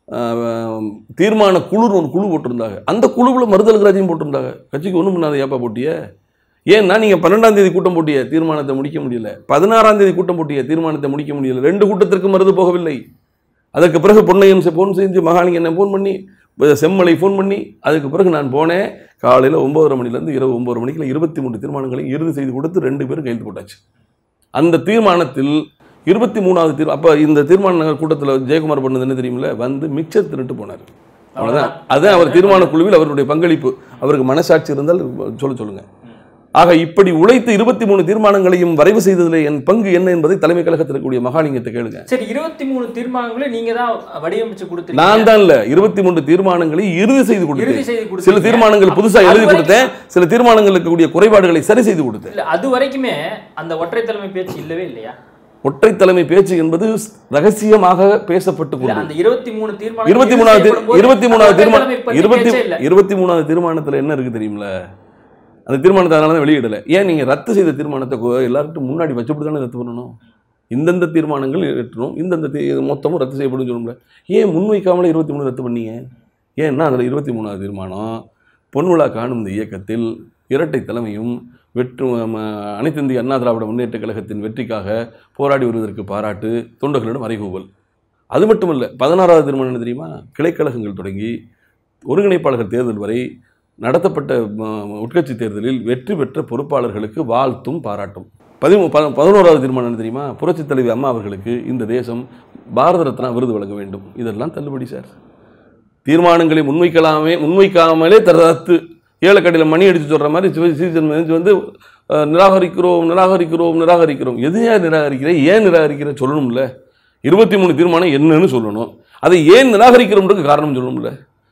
அஹ், தீர்மான குழுன்னு ஒரு குழு போட்டிருந்தாங்க அந்த குழுவில் மருதலகராஜையும் போட்டிருந்தாங்க கட்சிக்கு ஒன்றும் பண்ணாத ஏப்பா போட்டிய ஏன்னா நீங்கள் பன்னெண்டாம் தேதி கூட்டம் போட்டிய தீர்மானத்தை முடிக்க முடியல பதினாறாம் தேதி கூட்டம் போட்டிய தீர்மானத்தை முடிக்க முடியல ரெண்டு கூட்டத்திற்கு மருது போகவில்லை அதற்கு பிறகு பொன்னையன் ஃபோன் செஞ்சு மகாலிங்கனை ஃபோன் பண்ணி ப- செம்மலை ஃபோன் பண்ணி அதுக்கு பிறகு நான் போனேன் காலையில் ஒம்பதரை மணிலேருந்து இரவு ஒம்பது மணிக்குள்ள இருபத்தி மூணு தீர்மானங்களை இறுதி செய்து கொடுத்து ரெண்டு பேரும் கையெழுத்து போட்டாச்சு அந்த தீர்மானத்தில் இருபத்தி மூணாவது தீர் அப்போ இந்த தீர்மான கூட்டத்தில் ஜெயக்குமார் பண்ணது என்ன தெரியுமில்ல வந்து மிக்சர் திருட்டு போனார் அவ்வளோதான் அதான் அவர் தீர்மான குழுவில் அவருடைய பங்களிப்பு அவருக்கு மனசாட்சி இருந்தால் சொல்ல சொல்லுங்க ஆக இப்படி உழைத்து இருபத்தி மூணு தீர்மானங்களையும் வரைவு செய்ததில் என் பங்கு என்ன என்பதை தலைமை கழகத்தில் இருக்கக்கூடிய மகாலிங்கத்தை கேளுங்க சரி இருபத்தி மூணு தீர்மானங்களும் நீங்க தான் வடிவமைச்சு கொடுத்துருக்கீங்க நான் தான் இல்ல இருபத்தி மூணு தீர்மானங்களை இறுதி செய்து இறுதி கொடுத்தேன் செய்து சில கொடுத்தீங்க. தீர்மானங்கள் புதுசா அது எழுதி வரைக்கும்- கொடுத்தேன் சில தீர்மானங்களுக்கு இருக்கக்கூடிய குறைபாடுகளை சரி செய்து கொடுத்தேன் இல்ல அது வரைக்குமே அந்த ஒற்றை தலைமை பேச்சு இல்லவே இல்லையா ஒற்றை தலைமை பேச்சு என்பது ரகசியமாக பேசப்பட்டு இல்ல கொண்டு அந்த இருபத்தி மூணு தீர்மானம் இருபத்தி மூணாவது தீர்- இருபத்தி மூணாவது தீர்மானம் இருபத்தி இல்ல இருபத்தி மூணாவது தீர்மானத்துல என்ன இருக்கு தெரியுமில அந்த தீர்மானத்தை அதனால தான் வெளியிடல ஏன் நீங்க ரத்து செய்த தீர்மானத்தை கொ- எல்லார்கிட்டும் முன்னாடி வச்சுட்டு தானே ரத்து பண்ணணும் இந்தந்த தீர்மானங்கள் ஏற்றணும் இந்தந்த தீ- மொத்தமும் ரத்து செய்யப்படும் சொல்லணும்ல ஏன் முன்வைக்காமலே இருபத்தி மூணு ரத்து பண்ணீங்க ஏன்னா அதில் இருபத்தி மூணாவது தீர்மானம் பொன்விழா காணும் இந்த இயக்கத்தில் இரட்டை தலைமையும் வெற்று ம, அனைத்து இந்திய அண்ணா திராவிட முன்னேற்ற கழகத்தின் வெற்றிக்காக போராடி வருவதற்கு பாராட்டு தொண்டர்களிடம் அறைகூவல் அது மட்டும் இல்லை பதினாறாவது தீர்மானம் என்ன தெரியுமா கிளைக்கழகங்கள் தொடங்கி ஒருங்கிணைப்பாளர்கள் தேர்தல் வரை நடத்தப்பட்ட ம, உட்கட்சி தேர்தலில் வெற்றி பெற்ற பொறுப்பாளர்களுக்கு வாழ்த்தும் பாராட்டும் பதிமூ ப பதினோராவது தீர்மானம் என்ன தெரியுமா புரட்சித் தலைவி அம்மா அவர்களுக்கு இந்த தேசம் பாரத ரத்னா விருது வழங்க வேண்டும் இதெல்லாம் தள்ளுபடி சார் தீர்மானங்களை முன்வைக்கலாமே முன்வைக்காமலே தரத்து ஏழக்கடையில் மணி அடித்து சொல்கிற மாதிரி சிவ சீசன் வந்து அஹ், நிராகரிக்கிறோம் நிராகரிக்கிறோம் நிராகரிக்கிறோம் எது ஏன் நிராகரிக்கிற ஏன் நிராகரிக்கிற சொல்லணும்ல இருபத்தி மூணு தீர்மானம் என்னன்னு சொல்லணும் அதை ஏன் நிராகரிக்கிறோம்ன்றதுக்கு காரணம் சொல்லணும்ல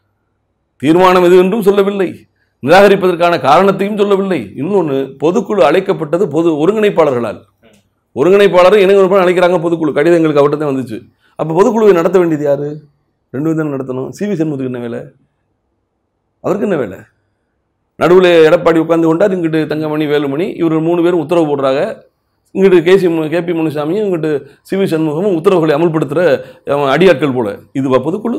தீர்மானம் எது என்றும் சொல்லவில்லை நிராகரிப்பதற்கான காரணத்தையும் சொல்லவில்லை இன்னொன்று பொதுக்குழு அழைக்கப்பட்டது பொது ஒருங்கிணைப்பாளர்களால் ஒருங்கிணைப்பாளரும் இணைப்பாளர் அழைக்கிறாங்க பொதுக்குழு கடிதம் எங்களுக்கு அவர்கிட்ட தான் வந்துச்சு அப்போ பொதுக்குழுவை நடத்த வேண்டியது யாரு ரெண்டு பேரும் தானே நடத்தணும் சிவி சண்முகத்துக்கு என்ன வேலை அவருக்கு என்ன வேலை நடுவில் எடப்பாடி உட்காந்து கொண்டார் இங்கிட்டு தங்கமணி வேலுமணி இவர் மூணு பேரும் உத்தரவு போடுறாங்க இங்கிட்டு கேசி கேபி முனுசாமியும் இங்கிட்டு சிவி சண்முகமும் உத்தரவுகளை அமல்படுத்துகிற அடியாட்கள் போல இதுவா பொதுக்குழு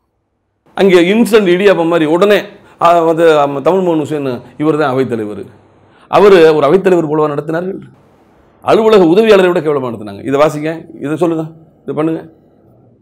அங்கே இன்ஸ்டன்ட் இடியாப்பம் மாதிரி உடனே ஆ, வந்து ஆம், தமிழ் மோகன் ஹுசேன் இவர் தான் அவைத்தலைவர் அவர் ஒரு அவைத்தலைவர் போலவா நடத்தினார்கள் அலுவலக உதவியாளரை விட கேவலமாக நடத்தினாங்க இதை வாசிங்க இதை சொல்லுங்க இதை பண்ணுங்க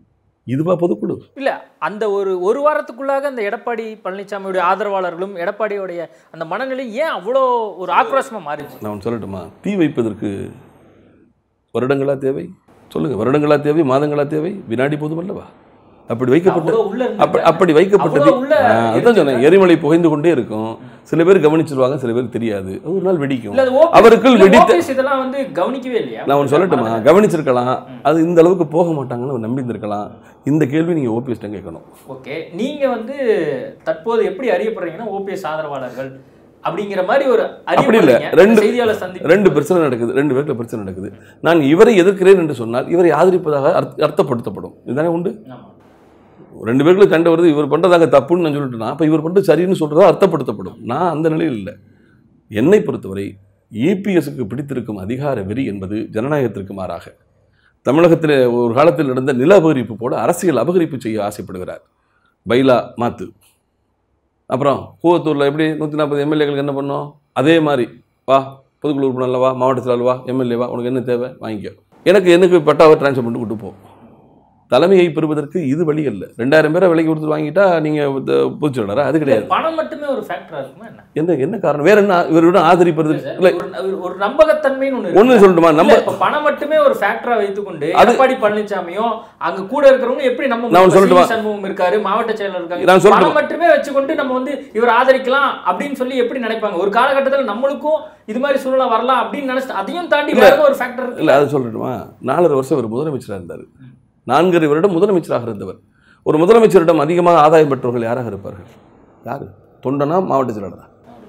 இதுவா பொதுக்குழு இல்ல அந்த ஒரு ஒரு வாரத்துக்குள்ளாக அந்த எடப்பாடி பழனிசாமியுடைய ஆதரவாளர்களும் எடப்பாடியோடைய அந்த மனநிலை ஏன் அவ்வளோ ஒரு ஆக்ரோஷமா மாறிச்சு நான் ஒன்று சொல்லட்டுமா தீ வைப்பதற்கு வருடங்களா தேவை சொல்லுங்க வருடங்களா தேவை மாதங்களா தேவை வினாடி போதும் அல்லவா அப்படி வைக்கப்பட்ட அவ்வளோ உள்ள இருந்துச்சு. அப்படி அப்படி வைக்கப்பட்டது அவ்வளோ உள்ள ஆ, அதான் சொன்னேன் எரிமலை புகைந்து கொண்டே இருக்கும் சில பேர் கவனிச்சிருவாங்க சில பேர் தெரியாது ஒரு நாள் வெடிக்கும் இல்ல அது OPS அவருக்குள் இல்ல, வெடித்த OPS இதெல்லாம் வந்து கவனிக்கவே இல்லையா நான் ஒன்று சொல்லட்டுமா கவனிச்சிருக்கலாம் அது இந்த அளவுக்கு போக மாட்டாங்கன்னு அவர் நம்பி இருந்திருக்கலாம் இந்த கேள்வி நீங்க ஓபிஎஸ்ட்ட கேட்கணும் ஓகே நீங்க வந்து தற்போது எப்படி அறியப்படுறீங்கன்னா ஓபிஎஸ் ஆதரவாளர்கள் அப்படிங்கிற மாதிரி ஒரு அப்படி இல்ல. அறியப்படுறீங்க. ரெண்டு- செய்தியாளர் சந்திப்பு ரெண்டு பிரச்சனை நடக்குது ரெண்டு பேருக்கு பிரச்சனை நடக்குது நான் இவரை எதிர்க்கிறேன் என்று சொன்னால் இவரை ஆதரிப்பதாக அர்த்த- அர்த்தப்படுத்தப்படும் இதுதானே உண்டு ஆமா. ரெண்டு பேருக்குள்ள கண்டு வருது இவர் பண்றதாங்க தப்புன்னு நான் சொல்லிட்டேன்னா அப்ப இவர் பண்ணிட்டு சரின்னு சொல்றதா அர்த்தப்படுத்தப்படும் நான் அந்த நிலையில் இல்லை என்னை பொறுத்தவரை இபிஎஸ்க்கு பிடித்திருக்கும் அதிகார வெறி என்பது ஜனநாயகத்திற்கு மாறாக தமிழகத்தில் ஒரு காலத்தில் நடந்த நில அபகரிப்பு போல அரசியல் அபகரிப்பு செய்ய ஆசைப்படுகிறார் பைலா மாத்து அப்புறம் கூவத்தூரில் எப்படி நூற்றி நாற்பது எம்எல்ஏக்களுக்கு என்ன பண்ணோம் அதே மாதிரி வா பொதுக்குழு உறுப்பினர்ல வா மாவட்ட செயலாளர் வா எம்எல்ஏ வா உனக்கு என்ன தேவை வாங்கிக்கோ எனக்கு எனக்கு பட்டாவை ட்ரான்ஸ்ஃபர் பண்ணிட்டு கூட்டு போ தலைமையை பெறுவதற்கு இது வழி அல்ல ரெண்டாயிரம் பேரை விலைக்கு கொடுத்து வாங்கிட்டா நீங்கள் பொதுச் செயலாளரா அது கிடையாது பணம் மட்டுமே ஒரு ஃபேக்டரா இருக்குமா என்ன என்ன என்ன காரணம் வேற என்ன இவரோட ஆதரிப்பது இல்லை ஒரு- ஒரு- ஒரு நம்பகத்தன்மைன்னு ஒண்ணு ஒன்று இருக்கு. சொல்லட்டுமா நம்ம இல்ல, இப்ப பணம் மட்டுமே ஒரு ஃபேக்டரா வைத்துக்கொண்டு அது- எடப்பாடி பழனிசாமியும் அங்க கூட இருக்கிறவங்க எப்படி நம்ம நான் இப்ப சொல்லட்டுமா? சி. சண்முகம் இருக்காரு மாவட்ட செயலர் நான் இருக்காங்க சொல்லட்டுமா? பணம் மட்டுமே வச்சுக்கொண்டு நம்ம வந்து இவர் ஆதரிக்கலாம் அப்படின்னு சொல்லி எப்படி நினைப்பாங்க ஒரு காலகட்டத்துல நம்மளுக்கும் இது மாதிரி சூழ்நிலை வரலாம் அப்படின்னு நினைச்சு அதையும் தாண்டி வேற ஏதோ ஒரு ஃபேக்டர் இருக்கு இல்லை அது சொல்லட்டுமா நாலரை வருஷம் அவர் முதலமைச்சராக இருந்தார் நான்கரை வருடம் முதலமைச்சராக இருந்தவர் ஒரு முதலமைச்சரிடம் அதிகமாக ஆதாயம் பெற்றவர்கள் யாராக இருப்பார்கள் யார் தொண்டனா மாவட்ட செயலாளரா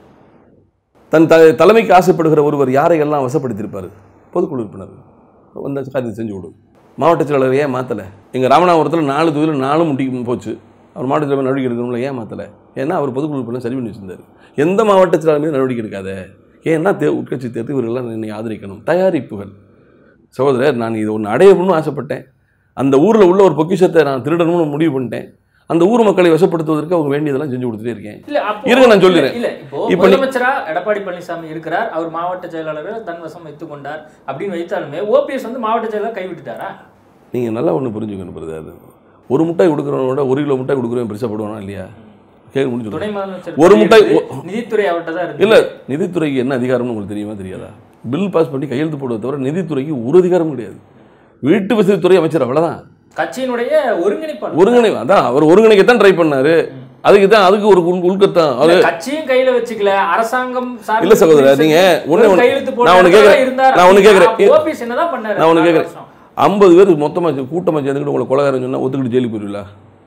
தன் த தலைமைக்கு ஆசைப்படுகிற ஒருவர் யாரையெல்லாம் வசப்படுத்தியிருப்பார் பொதுக்குழு உறுப்பினர் வந்த காரியத்தை செஞ்சு விடும் மாவட்ட செயலாளர் ஏன் மாற்றலை எங்கள் ராமநாதபுரத்தில் நாலு தொகுதியில் நாலும் முட்டி போச்சு அவர் மாவட்ட செயலாளர் நடவடிக்கை எடுக்கணும்ல ஏன் மாற்றலை ஏன்னா அவர் பொதுக்குழு உறுப்பினர் சரி பண்ணி வச்சிருந்தார் எந்த மாவட்ட செயலாளர் மீது நடவடிக்கை எடுக்காத ஏன்னா தே உட்கட்சி தேர்த்து இவர்களெல்லாம் என்னை ஆதரிக்கணும் தயாரிப்புகள் சகோதரர் நான் இது ஒன்று அடையணும்னு ஆசைப்பட்டேன் அந்த ஊரில் உள்ள ஒரு பொக்கிஷத்தை நான் திருடணும்னு முடிவு பண்ணிட்டேன் அந்த ஊர் மக்களை வசப்படுத்துவதற்கு அவங்க வேண்டியதெல்லாம் செஞ்சு கொடுத்துட்டே இருக்கேன் இல்ல அப்போ இருங்க, நான் சொல்லிடுறேன். இல்ல இப்போ இப்ப நீ- முதலமைச்சரா எடப்பாடி பழனிசாமி இருக்கிறார் அவர் மாவட்ட செயலாளரை தன் வசம் வைத்துக் கொண்டார் அப்படின்னு வைத்தாலுமே ஓபிஎஸ் வந்து மாவட்ட செயலாளர் கைவிட்டுட்டாரா நீங்கள் நல்லா ஒன்று புரிஞ்சுக்கணும் பிரதர் ஒரு முட்டாய் கொடுக்குறவனோட ஒரு கிலோ முட்டாய் கொடுக்குறவன் பெருசாக போடுவானா இல்லையா கேட்க முடிஞ்சு துணை முதலமைச்சர் ஒரு முட்டை- இருந்து நிதித்துறை அவர்கிட்ட தான் இருக்கு இல்லை நிதித்துறைக்கு என்ன அதிகாரம்னு உங்களுக்கு தெரியுமா தெரியாதா பில் பாஸ் பண்ணி கையெழுத்து போடுவதை தவிர நிதித்துறைக்கு ஒரு அதிகாரமும் கிடையாது வீட்டு வசதித்துறை அமைச்சர் அவ்வளோதான் கட்சியினுடைய ஒருங்கிணைப்பாளர் ஒருங்கிணைவு அதான் அவர் ஒருங்கிணைக்கத்தான் ட்ரை பண்ணாரு அதுக்கு தான் அதுக்கு ஒரு உள்- உள்கத்தான் அது இல்ல, கட்சியும் கையில வச்சுக்கல அரசாங்கம் சார்ந்த இல்ல சகோதரர், ஒரு நீங்க ஒரு ஒண்ணு- ஒண்ணு- கையெழுத்து போட்ட நான் ஒண்ணு இடத்துல கேக்குறேன். இருந்தார் நான் ஒண்ணு அப்படின்னா, கேக்குறேன். OPS என்னதான் பண்ணாரு நான் ஒண்ணு நாலு கேக்குறேன். வருஷம்? ஐம்பது பேர் மொத்தமாக கூட்டமாக சேர்ந்துக்கிட்டு உங்களை கொலகாரம் சொன்னால் ஒத்துக்கிட்டு ஜெயிலுக்கு போயிருவீங்களா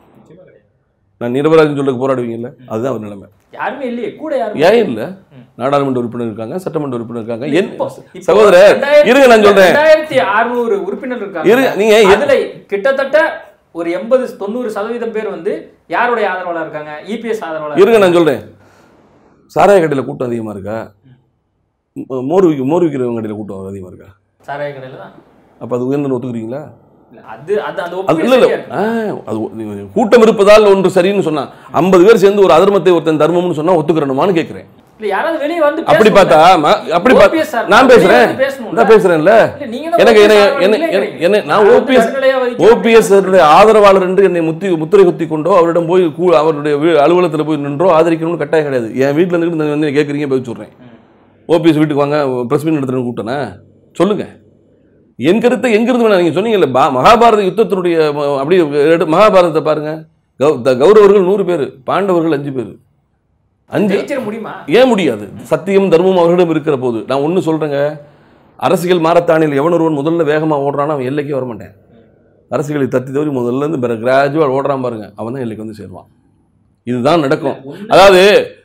நான் நிரபராஜன் சொல்லுக்கு போராடுவீங்கல்ல அதுதான் அவர் நிலைமை யாருமே இல்லையே கூட யாருமே ஏன் இல்லை நாடாளுமன்ற உறுப்பினர் இருக்காங்க சட்டமன்ற உறுப்பினர் இருக்காங்க என் இப்போ- இப்போ சகோதரர் ரெண்டாயிரத்தி- இருங்க நான் சொல்றேன் ரெண்டாயிரத்தி அறுநூறு உறுப்பினர் இருக்காங்க இரு நீங்க எ- அதுல கிட்டத்தட்ட ஒரு எண்பது தொண்ணூறு சதவீதம் பேர் வந்து யாருடைய ஆதரவாளர் இருக்காங்க இபிஎஸ் ஆதரவாளர் இருங்க நான் சொல்றேன் சாராய கடையில் கூட்டம் அதிகமாக இருக்கா ம- மோர் விற்க மோர் விற்கிறவங்க கடையில் கூட்டம் அதிகமாக இருக்கா சாராய கடையில தான் அப்போ அது உயர்ந்து ஒத்துக்கிறீங்களா இல்ல, அது அது அந்த அது ஒப்பீடு இல்ல இல்ல சரியா இருக்கு. ஆ, அது ஒ- நீங்க கூட்டம் இருப்பதால் ஒன்று சரின்னு சொன்னா ஐம்பது பேர் சேர்ந்து ஒரு அதர்மத்தை ஒருத்தன் தர்மம்னு சொன்னா ஒத்துக்கிறணுமான்னு கேட்கிறேன் இல்ல யாராவது வெளிய வந்து அப்படி பேசணும்ல. பார்த்தா ம- அப்படி OPS பார்த்தா சார், நான் வெளிய பேசுறேன் வந்து பேசணும்ல. நான் பேசுறேன்ல இல்ல, நீங்க தான் எனக்கு OPS என்ன ஆதரவாளர் என்ன இல்லைங்கிறீங்க. என்ன- என்ன நான் அது வந்து ஓபிஎஸ் நடுநிலையா வைக்க ஓபிஎஸ் ஆதரவாளர் என்று என்னை முத்தி முத்திரை குத்தி கொண்டோ அவரிடம் போய் கூ அவருடைய வீ- அலுவலகத்தில் போய் நின்றோ ஆதரிக்கணும்னு கட்டாயம் கிடையாது என் வீட்டில் இருந்துட்டு வந்து கேட்குறீங்க போய் சொல்கிறேன் ஓபிஎஸ் வீட்டுக்கு வாங்க ப்ரெஸ் மீட் எடுத்துட்டு கூட்டணே சொல்லுங்க என் கருத்தை எங்கிருந்து வேணா நீங்க சொன்னீங்கல்ல பா மகாபாரத யுத்தத்தினுடைய ம- அப்படியே எடு- மகாபாரதத்தை பாருங்க கௌ- த- கௌரவர்கள் நூறு பேர் பாண்டவர்கள் அஞ்சு பேர் அஞ்சு ஜெயிச்சிட முடியுமா ஏன் முடியாது சத்தியம் தர்மம் அவர்களிடம் இருக்கிற போது நான் ஒன்று சொல்கிறேங்க அரசியல் மாரத்தானில் எவன் ஒருவன் முதல்ல வேகமாக ஓடுறானோ அவன் எல்லைக்கே வர மாட்டேன் அரசியலை தத்தி தவறி முதல்ல இருந்து பிறகு கிராஜுவல் ஓடுறான் பாருங்க அவன் தான் எல்லைக்கு வந்து சேருவான் இதுதான் நடக்கும் அதாவது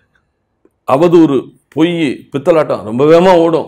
அவதூறு பொய் பித்தலாட்டம் ரொம்ப வேகமாக ஓடும்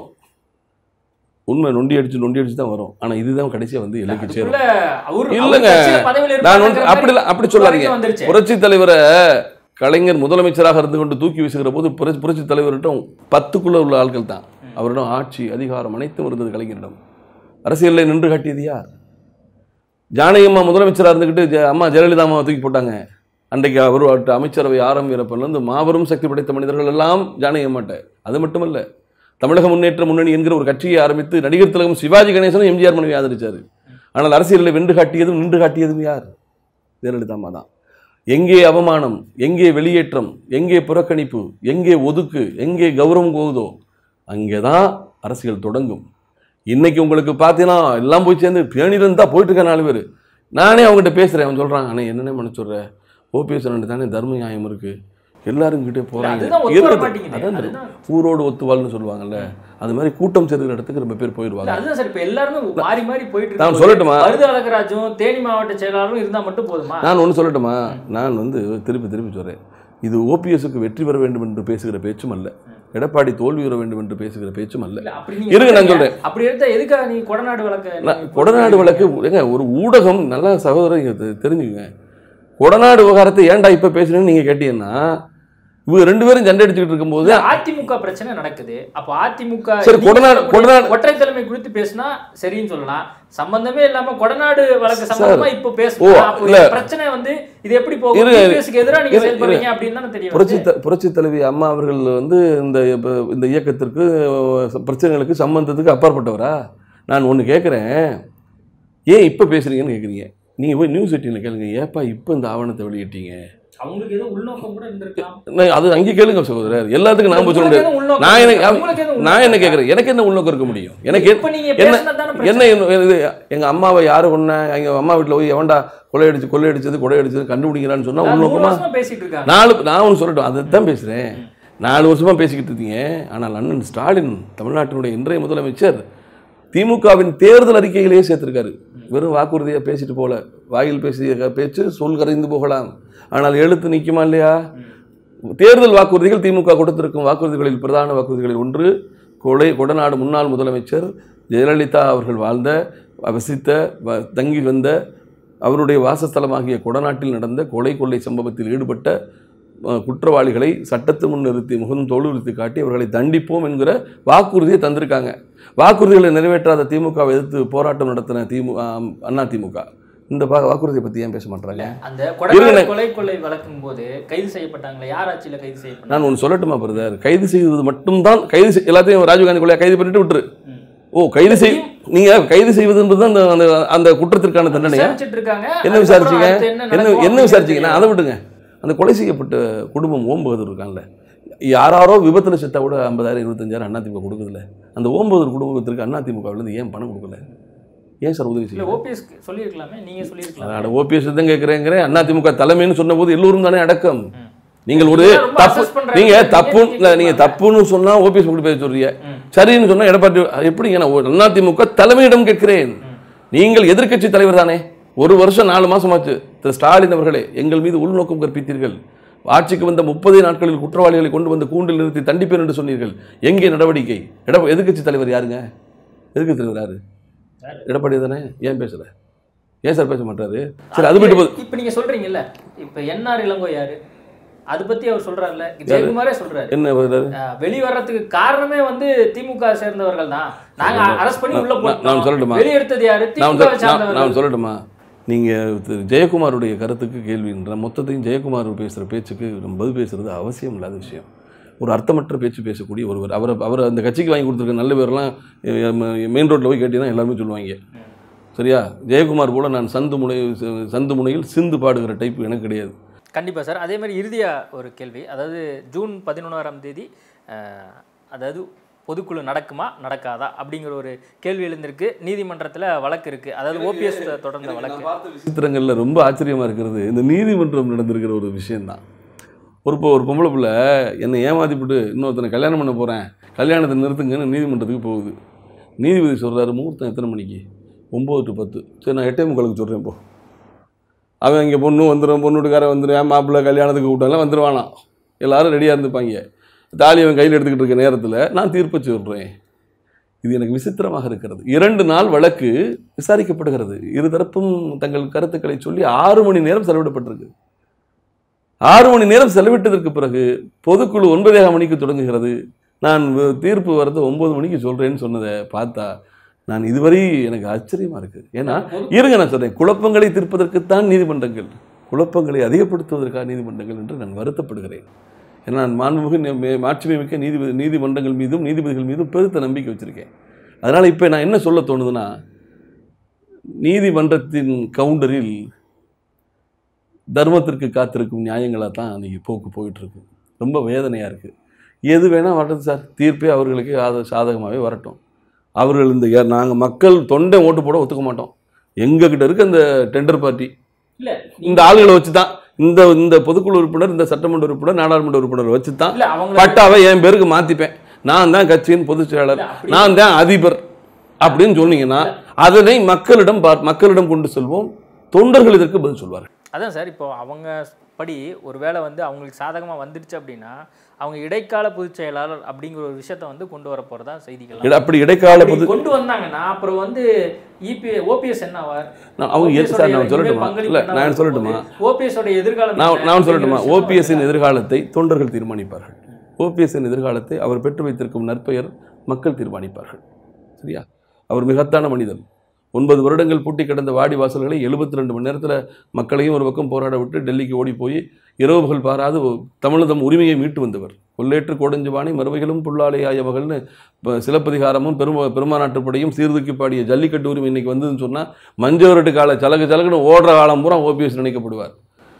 உண்மை நொண்டி அடிச்சு நொண்டி அடிச்சு தான் வரும் ஆனால் இதுதான் கடைசியாக வந்து எல்லைக்கு சேரும் அதுக்குள்ள அவரு- இல்லைங்க. அவர் கட்சியில பதவியில நான் இருப்பாருங்கிற ஒன்று மாதிரி அப்படி அப்படி சொல்லாதீங்க வரைக்கும் வந்துருச்சு. புரட்சி தலைவரை கலைஞர் முதலமைச்சராக இருந்து கொண்டு தூக்கி வீசுகிற போது புரட்சி புரட்சி தலைவரிடம் பத்துக்குள்ள உள்ள ஆட்கள் தான் அவரிடம் ஆட்சி அதிகாரம் அனைத்தும் இருந்தது கலைஞரிடம் அரசியலில் நின்று காட்டியது யார் ஜானகியம்மா முதலமைச்சராக இருந்துக்கிட்டு ஜெ- அம்மா ஜெயலலிதா அம்மாவை தூக்கி போட்டாங்க அன்றைக்கு அவர் அவர்ட்ட அமைச்சரவை ஆரம்பிக்கிறப்பிலிருந்து மாபெரும் சக்தி படைத்த மனிதர்கள் எல்லாம் ஜானகி அம்மாட்ட அது மட்டுமல்ல தமிழக முன்னேற்ற முன்னணி என்கிற ஒரு கட்சியை ஆரம்பித்து நடிகர் திலகம் சிவாஜி கணேசனும் எம்ஜிஆர் மனைவி ஆதரிச்சார் ஆனால் அரசியலில் வென்று காட்டியதும் நின்று காட்டியதும் யார் ஜெயலலிதா அம்மா தான் எங்கே அவமானம் எங்கே வெளியேற்றம் எங்கே புறக்கணிப்பு எங்கே ஒதுக்கு எங்கே கௌரவம் போகுதோ அங்கே தான் அரசியல் தொடங்கும் இன்னைக்கு உங்களுக்கு பார்த்தீங்கன்னா எல்லாம் போய் சேர்ந்து பேணியில் இருந்தால் போயிட்டு இருக்க நாலு பேர் நானே அவங்ககிட்ட பேசுகிறேன் அவன் சொல்கிறான் அண்ணே என்னென்ன மன்னிச்சுடுற ஓபிஎஸ் ரெண்டு தானே தர்ம நியாயம் இருக்குது எல்லாரும் கிட்டே போகிறாங்க அதுதான் ஒத்து வர மாட்டேங்குது. அதான் அதுதான். ஊரோடு ஒத்துவாள்னு சொல்லுவாங்கல்ல அது மாதிரி கூட்டம் சேர்க்கிற இடத்துக்கு ரொம்ப பேர் இல்ல, போயிடுவாங்க அதுதான் சார் இப்ப எல்லாருமே மாறி மாறி போயிட்டு நான் இருக்கு சொல்லட்டுமா? மருது அழகராஜும் தேனி மாவட்ட செயலாளரும் இருந்தா மட்டும் போதுமா நான் ஒன்று சொல்லட்டுமா நான் வந்து திருப்பி திருப்பி சொல்கிறேன் இது ஓபிஎஸ்க்கு வெற்றி பெற வேண்டும் என்று பேசுகிற பேச்சும் அல்ல எடப்பாடி தோல்வி பெற வேண்டும் என்று பேசுகிற பேச்சும் அல்ல இல்ல, அப்படி நீங்க இருங்க, நான் சொல்றீங்க. சொல்றேன். அப்படி எடுத்தா எதுக்காக நீ கொடநாடு வழக்க நான் கொடநாடு வழக்கு ஏங்க ஒரு ஊடகம் நல்லா சகோதரர் இங்க தெ- தெரிஞ்சுக்கங்க கொடநாடு விவகாரத்தை ஏன்டா இப்போ பேசுறேன்னு நீங்கள் கேட்டீங்கன்னா இவங்க ரெண்டு பேரும் சண்டை அடிச்சுக்கிட்டு இருக்கும்போது அதிமுக பிரச்சனை நடக்குது அப்ப அதிமுக சரி, நீங்க கொடநாடு- சொல்லக்கூடிய கொடநாடு- ஒற்றை தலைமை குறித்து பேசினா சரின்னு சொல்லலாம் சம்பந்தமே இல்லாம கொடநாடு வழக்கு சம்பந்தமா இப்ப ஓ, பேசணும் அப்போ இல்ல. இந்த பிரச்சனை வந்து இது எப்படி போகும் இரு, இரு. டிபிஎஸ்க்கு எதிராக நீங்க இரு, செயல்படுறீங்க அப்படின்னு தானே தெரிய புரட்சி வருது. த- புரட்சி தலைவி அம்மா அவர்கள் வந்து இந்த இப்ப இந்த இயக்கத்திற்கு அஹ், பிரச்சனைகளுக்கு சம்பந்தத்துக்கு அப்பாற்பட்டவரா நான் ஒன்று கேட்குறேன் ஏன் இப்போ பேசுறீங்கன்னு கேட்குறீங்க நீங்கள் போய் நியூஸ் எயிட்டீனில் கேளுங்க ஏப்பா இப்போ இந்த ஆவணத்தை வெளியிட்டீங்க அவங்களுக்கு ஏதோ உள்நோக்கம் கூட இருந்திருக்கலாம் நான் அது அங்கே கேளுங்க சகோதரர் எல்லாத்துக்கும் நான் போய் சொல்ல உங்களுக்கு முடியாது எதுவும் உள்நோக்கம் நான் இருக்கா? எனக்கு உங்களுக்கு எதுவும் நான் என்ன உள்நோக்கம் கேட்குறேன் எனக்கு என்ன உள்நோக்கம் இருக்க முடியும் எனக்கு இப்ப நீங்க என்ன- பேசுனதான என்ன பிரச்சனை இது எங்கள் அம்மாவை யாரு கொன்ன எங்கள் அம்மா வீட்டில் போய் எவன்டா கொள்ளையடிச்சு கொள்ளையடிச்சது கொள்ளையடிச்சது கண்டுபிடிக்கிறான்னு சொன்னால் மூணு உள்நோக்கமா வருஷமா பேசிட்டு இருக்காங்க நாலு நான் ஒன்று சொல்லட்டும் அதை தான் பேசுகிறேன் நாலு வருஷமாக பேசிக்கிட்டு இருக்கீங்க ஆனால் அண்ணன் ஸ்டாலின் தமிழ்நாட்டினுடைய இன்றைய முதலமைச்சர் திமுகவின் தேர்தல் அறிக்கைகளையே சேர்த்திருக்காரு வெறும் வாக்குறுதியாக பேசிட்டு போல வாயில் பேசிய பேச்சு சொல் கரைந்து போகலாம் ஆனால் எழுத்து நிற்குமா இல்லையா தேர்தல் வாக்குறுதிகள் திமுக கொடுத்திருக்கும் வாக்குறுதிகளில் பிரதான வாக்குறுதிகளில் ஒன்று கொலை கொடநாடு முன்னாள் முதலமைச்சர் ஜெயலலிதா அவர்கள் வாழ்ந்த வசித்த வ- தங்கி வந்த அவருடைய வாசஸ்தலமாகிய கொடநாட்டில் நடந்த கொலை கொள்ளை சம்பவத்தில் ஈடுபட்ட அஹ், குற்றவாளிகளை சட்டத்து முன் நிறுத்தி முகம் தோலுறுத்தி காட்டி அவர்களை தண்டிப்போம் என்கிற வாக்குறுதியை தந்திருக்காங்க வாக்குறுதிகளை நிறைவேற்றாத திமுகவை எதிர்த்து போராட்டம் நடத்தின திமு ஆம், அண்ணா திமுக இந்த வா- வாக்குறுதியை பற்றி ஏன் பேச மாட்டாங்க அந்த கொடநாடு இருங்க. கொலை கொள்ளை வழக்கும் போது கைது செய்யப்பட்டாங்களே யார் ஆட்சியில கைது செய்யப்பட்டாங்க நான் ஒன்று சொல்லட்டுமா பிரதர் கைது செய்வது மட்டும்தான் கைது செய் எல்லாத்தையும் ராஜீவ்காந்தி கொலையை கைது பண்ணிட்டு விட்டுரு ம். ஓ கைது செய் நீங்க கைது செய்வதுன்றது அந்த அந்த அந்த குற்றத்திற்கான தண்டனையா விசாரிச்சுட்டு இருக்காங்க என்ன விசாரிச்சீங்க அதுக்கப்புறம் அடுத்து என்ன நடக்கும் என்ன விசாரிச்சீங்க அப்படின்னு நான் அதை விடுங்க அந்த கொலை செய்யப்பட்ட குடும்பம் ஓம் பகதூர் இருக்கான்ல யாராரோ விபத்தில் செத்தா கூட ஐம்பதாயிரம் இருபத்தஞ்சாயிரம் அதிமுக கொடுக்குதுல்ல அந்த ஓம் பகதூர் குடும்பத்திற்கு அதிமுகவிலேருந்து ஏன் பணம் கொடுக்கல ஏன் சார் உதவி இல்ல செய்யல ஓபிஎஸ் சொல்லியிருக்கலாமே நீங்க சொல்லியிருக்கலாம் அதோட ஓபிஎஸ் தான் கேட்குறேங்கிறேன் அதிமுக தலைமைன்னு சொன்னபோது எல்லோரும் தானே அடக்கம் ம். நீங்கள் ஒரு நீங்க ரொம்ப தப்பு assess பண்றாங்க. நீங்க நீங்க தப்பு நீங்க இல்ல, நீங்க தப்புன்னு சொன்னா ஓபிஎஸ் இப்படி பேச சொல்றீங்க ம். சரின்னு சொன்னா எடப்பாடி எப்படிங்க நான் ஒரு அதிமுக தலைமையிடம் கேட்கிறேன் நீங்கள் எதிர்க்கட்சி தலைவர் தானே ஒரு வருஷம் நாலு மாசமாச்சு திரு ஸ்டாலின் அவர்களே எங்கள் மீது உள்நோக்கம் கற்பித்தீர்கள் ஆட்சிக்கு வந்த முப்பதே நாட்களில் குற்றவாளிகளை கொண்டு வந்து கூண்டில் நிறுத்தி தண்டிப்பேன் என்று சொன்னீர்கள் எங்கே நடவடிக்கை எட எதிர்க்கட்சி தலைவர் யாருங்க எதிர்க்கட்சி தலைவர் யாரு எடப்பாடி தானே ஏன் பேசல ஏன் சார் பேச மாட்டாரு சரி அது விட்டு போகுது இப்ப நீங்க சொல்றீங்கல்ல இப்ப என்ஆர் இளங்கோ யாரு அது பத்தி அவர் சொல்றாருல்ல ஜெயக்குமாரே சொல்றாரு என்ன வருது? அஹ், வெளி வர்றதுக்கு காரணமே வந்து திமுக சேர்ந்தவர்கள் தான் நாங்க அரஸ்ட் பண்ணி உள்ள நான் நான் சொல்லட்டுமா? போட்டோம் வெளியெடுத்தது யாரு நான் திமுக சொல்- நான் சார்ந்தவர்கள் நான் சொல்லட்டுமா நீங்கள் திரு ஜெயக்குமாருடைய கருத்துக்கு கேள்வின்ற மொத்தத்தையும் ஜெயக்குமார் பேசுகிற பேச்சுக்கு நம்ம பதில் பேசுறது அவசியம் இல்லாத விஷயம் ஒரு அர்த்தமற்ற பேச்சு பேசக்கூடிய ஒருவர் அவரை அவர் அந்த கட்சிக்கு வாங்கி கொடுத்துருக்க நல்ல பேர்லாம் மெயின் ரோட்டில் போய் கேட்டீங்கன்னா எல்லாருமே சொல்லுவாங்க சரியா ஜெயக்குமார் போல நான் சந்து முனை சந்து முனையில் சிந்து பாடுகிற டைப் எனக்கு கிடையாது கண்டிப்பா சார் அதே மாதிரி இறுதியா ஒரு கேள்வி அதாவது ஜூன் பதினொன்றாம் தேதி அஹ், அதாவது பொதுக்குழு நடக்குமா நடக்காதா அப்படிங்கிற ஒரு கேள்வி எழுந்திருக்கு நீதிமன்றத்துல வழக்கு இருக்கு அதாவது ஓபிஎஸ் தொடர்ந்த வழக்கு சித்திரங்களில் ரொம்ப ஆச்சரியமாக இருக்கிறது இந்த நீதிமன்றம் நடந்திருக்கிற ஒரு விஷயம்தான் ஒரு இப்போ ஒரு பொம்பளை பிள்ளை என்னை ஏமாத்திவிட்டு இன்னொருத்தனை கல்யாணம் பண்ண போகிறேன் கல்யாணத்தை நிறுத்துங்கன்னு நீதிமன்றத்துக்கு போகுது நீதிபதி சொல்கிறாரு முகூர்த்தம் எத்தனை மணிக்கு ஒம்பது டு பத்து சரி நான் எட்டே முக்காலுக்கு சொல்கிறேன் இப்போ அவன் இங்கே பொண்ணு வந்துடும் பொண்ணு வீட்டுக்காரன் வந்துடும் மாப்பிள்ளை கல்யாணத்துக்கு கூப்பிட்டாலாம் வந்துடுவானாம் எல்லாரும் ரெடியாக இருந்துப்பாங்க தாலி அவன் கையில் எடுத்துக்கிட்டு இருக்க நேரத்தில் நான் தீர்ப்பு சொல்கிறேன் இது எனக்கு விசித்திரமாக இருக்கிறது இரண்டு நாள் வழக்கு விசாரிக்கப்படுகிறது இருதரப்பும் தங்கள் கருத்துக்களை சொல்லி ஆறு மணி நேரம் செலவிடப்பட்டிருக்கு ஆறு மணி நேரம் செலவிட்டதற்கு பிறகு பொதுக்குழு ஒன்பதேகால் மணிக்கு தொடங்குகிறது நான் வ- தீர்ப்பு வரது ஒன்பது மணிக்கு சொல்கிறேன்னு சொன்னதை பார்த்தா நான் இதுவரை எனக்கு ஆச்சரியமாக இருக்குது ஏன்னா இருங்க நான் சொல்கிறேன் குழப்பங்களை தீர்ப்பதற்குத்தான் நீதிமன்றங்கள் குழப்பங்களை அதிகப்படுத்துவதற்காக நீதிமன்றங்கள் என்று நான் வருத்தப்படுகிறேன் ஏன்னா நான் மாண்புமிகு நி- மே- மாட்சிமை மிக்க நீதிபதி நீதிமன்றங்கள் மீதும் நீதிபதிகள் மீதும் பெருத்த நம்பிக்கை வச்சுருக்கேன் அதனால் இப்போ நான் என்ன சொல்ல தோணுதுன்னா நீதிமன்றத்தின் கவுண்டரில் தர்மத்திற்கு காத்திருக்கும் நியாயங்களாக தான் இன்னைக்கு போக்கு போயிட்டுருக்கு ரொம்ப வேதனையாக இருக்குது எது வேணால் வரட்டும் சார் தீர்ப்பே அவர்களுக்கு ஆத சாதகமாகவே வரட்டும் அவர்கள் இந்த நாங்கள் மக்கள் தொண்டை ஓட்டு போட ஒத்துக்க மாட்டோம் எங்ககிட்ட இருக்க இந்த டெண்டர் பார்ட்டி இல்ல இந்த ஆளுகளை வச்சு தான் இந்த இந்த பொதுக்குழு உறுப்பினர் இந்த சட்டமன்ற உறுப்பினர் நாடாளுமன்ற உறுப்பினர் வச்சு தான் இல்ல அவங்க பட்டாவை என் பேருக்கு மாற்றிப்பேன் நான் தான் கட்சியின் பொதுச் செயலாளர் இல்ல, அப்படி- நான் தான் அதிபர் அப்படின்னு சொன்னீங்கன்னா அதனை மக்களிடம் பார்- மக்களிடம் கொண்டு செல்வோம் தொண்டர்கள் இதற்கு பதில் சொல்வார்கள் அதான் சார் இப்போ அவங்க படி ஒருவேளை வந்து அவங்களுக்கு சாதகமாக வந்துடுச்சு அப்படின்னா அவங்க இடைக்கால பொதுச் செயலாளர் அப்படிங்கிற ஒரு விஷயத்த வந்து கொண்டு வர போறதா செய்திகள் இட- அப்படி இடைக்கால அப்படி பொது கொண்டு வந்தாங்கன்னா அப்புறம் வந்து இபி ஓபிஎஸ் என்னவார் நான் அவங்க எது சார் நான் சொல்லட்டுமா இல்லை நான் சொல்லட்டுமா ஓபிஎஸ் உடைய எதிர்காலம் நான் என்ன நான் சொல்லட்டுமா அப்படிங்கிற விஷயம் ஓபிஎஸ்ஸின் எதிர்காலத்தை தொண்டர்கள் தீர்மானிப்பார்கள் ஓபிஎஸ்ஸின் எதிர்காலத்தை அவர் பெற்று வைத்திருக்கும் நற்பெயர் மக்கள் தீர்மானிப்பார்கள் சரியா அவர் மிகத்தான மனிதன் ஒன்பது வருடங்கள் பூட்டி கிடந்த வாடி வாசல்களை எழுபத்தி ரெண்டு மணி நேரத்தில் மக்களையும் ஒரு பக்கம் போராட விட்டு டெல்லிக்கு ஓடி போய் இரவுகள் பாராது தமிழதம் உரிமையை மீட்டு வந்தவர் கொல்லேற்று கோடஞ்சுவாணி மறுவைகளும் புல்லாலை ஆய மகள்னு இப்போ சிலப்பதிகாரமும் பெரும பெருமாநாட்டுப்படையும் சீர்தூக்கி பாடிய ஜல்லிக்கட்டு உரிமை இன்னைக்கு வந்ததுன்னு சொன்னால் மஞ்சவரட்டு கால சலகு சலகுன்னு ஓடுற காலம் பூரா ஓபிஎஸ் நினைக்கப்படுவார்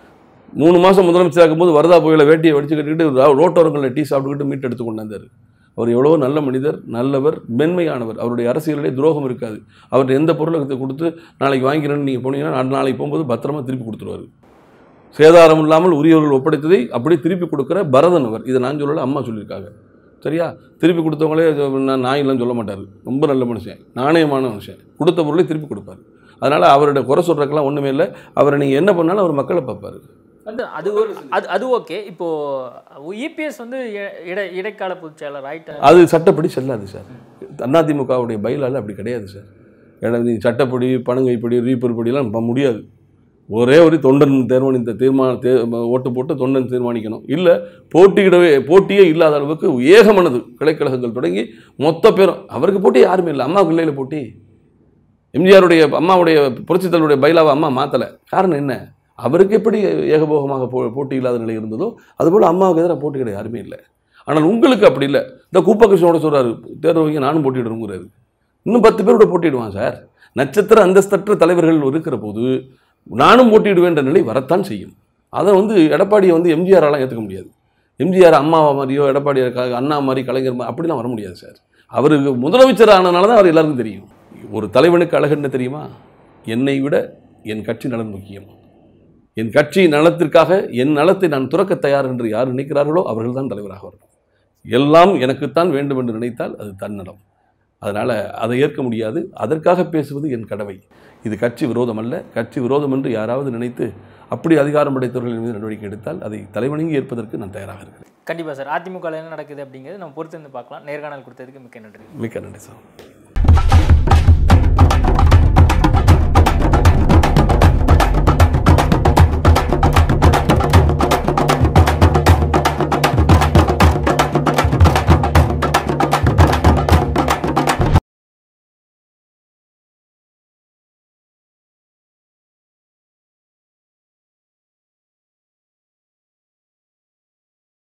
மூணு மாதம் முதலமைச்சராகும் போது வரதா புயலை வேட்டியை வடிச்சு கட்டிக்கிட்டு ரோ- ரோட்டோரங்களில் டீ சாப்பிட்டுக்கிட்டு மீட் எடுத்து கொண்டாந்தார் அவர் எவ்வளோ நல்ல மனிதர் நல்லவர் மென்மையானவர் அவருடைய அரசியலிலே துரோகம் இருக்காது அவர்கிட்ட எந்த பொருளை கொடுத்து நாளைக்கு வாங்கிக்கிறேன்னு நீங்கள் போனீங்கன்னா நாளை- நாளைக்கு போகும்போது பத்திரமா திருப்பி கொடுத்துருவாரு சேதாரம் இல்லாமல் உரியவர்கள் ஒப்படைத்ததை அப்படியே திருப்பி கொடுக்குற பரதன் அவர் இதை நான் சொல்லலை அம்மா சொல்லியிருக்காங்க சரியா திருப்பி கொடுத்தவங்களே இது நான் நான் இல்லைன்னு சொல்ல மாட்டார் ரொம்ப நல்ல மனுஷன் நாணயமான மனுஷன் கொடுத்த பொருளை திருப்பி கொடுப்பார் அதனால் அவருடைய குறை சொல்கிறதுக்கெல்லாம் ஒன்றுமே இல்லை அவரை நீங்கள் என்ன பண்ணாலும் அவர் மக்களை பார்ப்பார் வந்து அது ஒரு அது அது ஓகே இப்போ இபிஎஸ் வந்து இ- இடை இடைக்கால பொதுச் செயலாளர் ஆயிட்டார் அது சட்டப்படி செல்லாது சார் அதிமுகவுடைய பயிலால் அப்படி கிடையாது சார் ஏன்னா நீ சட்டப்படி பணங்கைப்படி ரீப்பர் படிலாம் ப- முடியாது ஒரே ஒரு தொண்டன் தீர்மானித்த தீர்மான தே ஓட்டு போட்டு தொண்டன் தீர்மானிக்கணும் இல்லை போட்டியிடவே போட்டியே இல்லாத அளவுக்கு ஏகமனது கிளைக்கழகங்கள் தொடங்கி மொத்த பேரும் அவருக்கு போட்டி யாருமே இல்லை அம்மாவுக்கு இல்லையில போட்டி எம்ஜிஆருடைய அம்மாவுடைய புரட்சித்தலுடைய பைலாவை அம்மா மாற்றலை காரணம் என்ன அவருக்கு எப்படி ஏகபோகமாக போ போட்டி இல்லாத நிலை இருந்ததோ அதுபோல் அம்மாவுக்கு எதிராக போட்டியிட யாருமே இல்லை ஆனால் உங்களுக்கு அப்படி இல்லை இந்த கூப்பகிருஷ்ணனோட சொல்கிறாரு தேர்வு வைங்க நானும் போட்டியிடுறோங்கிறாரு இன்னும் பத்து பேரோட போட்டியிடுவான் சார் நட்சத்திர அந்தஸ்தற்ற தலைவர்கள் இருக்கிற போது நானும் போட்டியிடுவேன்ற நிலை வரத்தான் செய்யும் அதை வந்து எடப்பாடியை வந்து எம்ஜிஆராலாம் ஏற்றுக்க முடியாது எம்ஜிஆர் அம்மாவா மாதிரியோ எடப்பாடியார் க- அண்ணா மாதிரி கலைஞர் மாதிரி அப்படிலாம் வர முடியாது சார் அவருக்கு முதலமைச்சர் ஆனதுனால தான் அவர் எல்லாருக்கும் தெரியும் ஒரு தலைவனுக்கு அழகு என்ன தெரியுமா என்னை விட என் கட்சி நலன் முக்கியம் என் கட்சி நலத்திற்காக என் நலத்தை நான் துறக்க தயார் என்று யார் நினைக்கிறார்களோ அவர்கள்தான் தலைவராக வரணும் எல்லாம் எனக்குத்தான் வேண்டும் என்று நினைத்தால் அது தன்னலம் அதனால் அதை ஏற்க முடியாது அதற்காக பேசுவது என் கடமை இது கட்சி விரோதம் அல்ல கட்சி விரோதம் என்று யாராவது நினைத்து அப்படி அதிகாரம் படைத்தவர்கள் மீது நடவடிக்கை எடுத்தால் அதை தலைவணங்கி ஏற்பதற்கு நான் தயாராக இருக்கிறேன் கண்டிப்பா சார் அதிமுக ல என்ன நடக்குது அப்படிங்கிறது நம்ம பொறுத்து இருந்து பார்க்கலாம் நேர்காணல் கொடுத்ததுக்கு மிக்க நன்றி மிக்க நன்றி சார்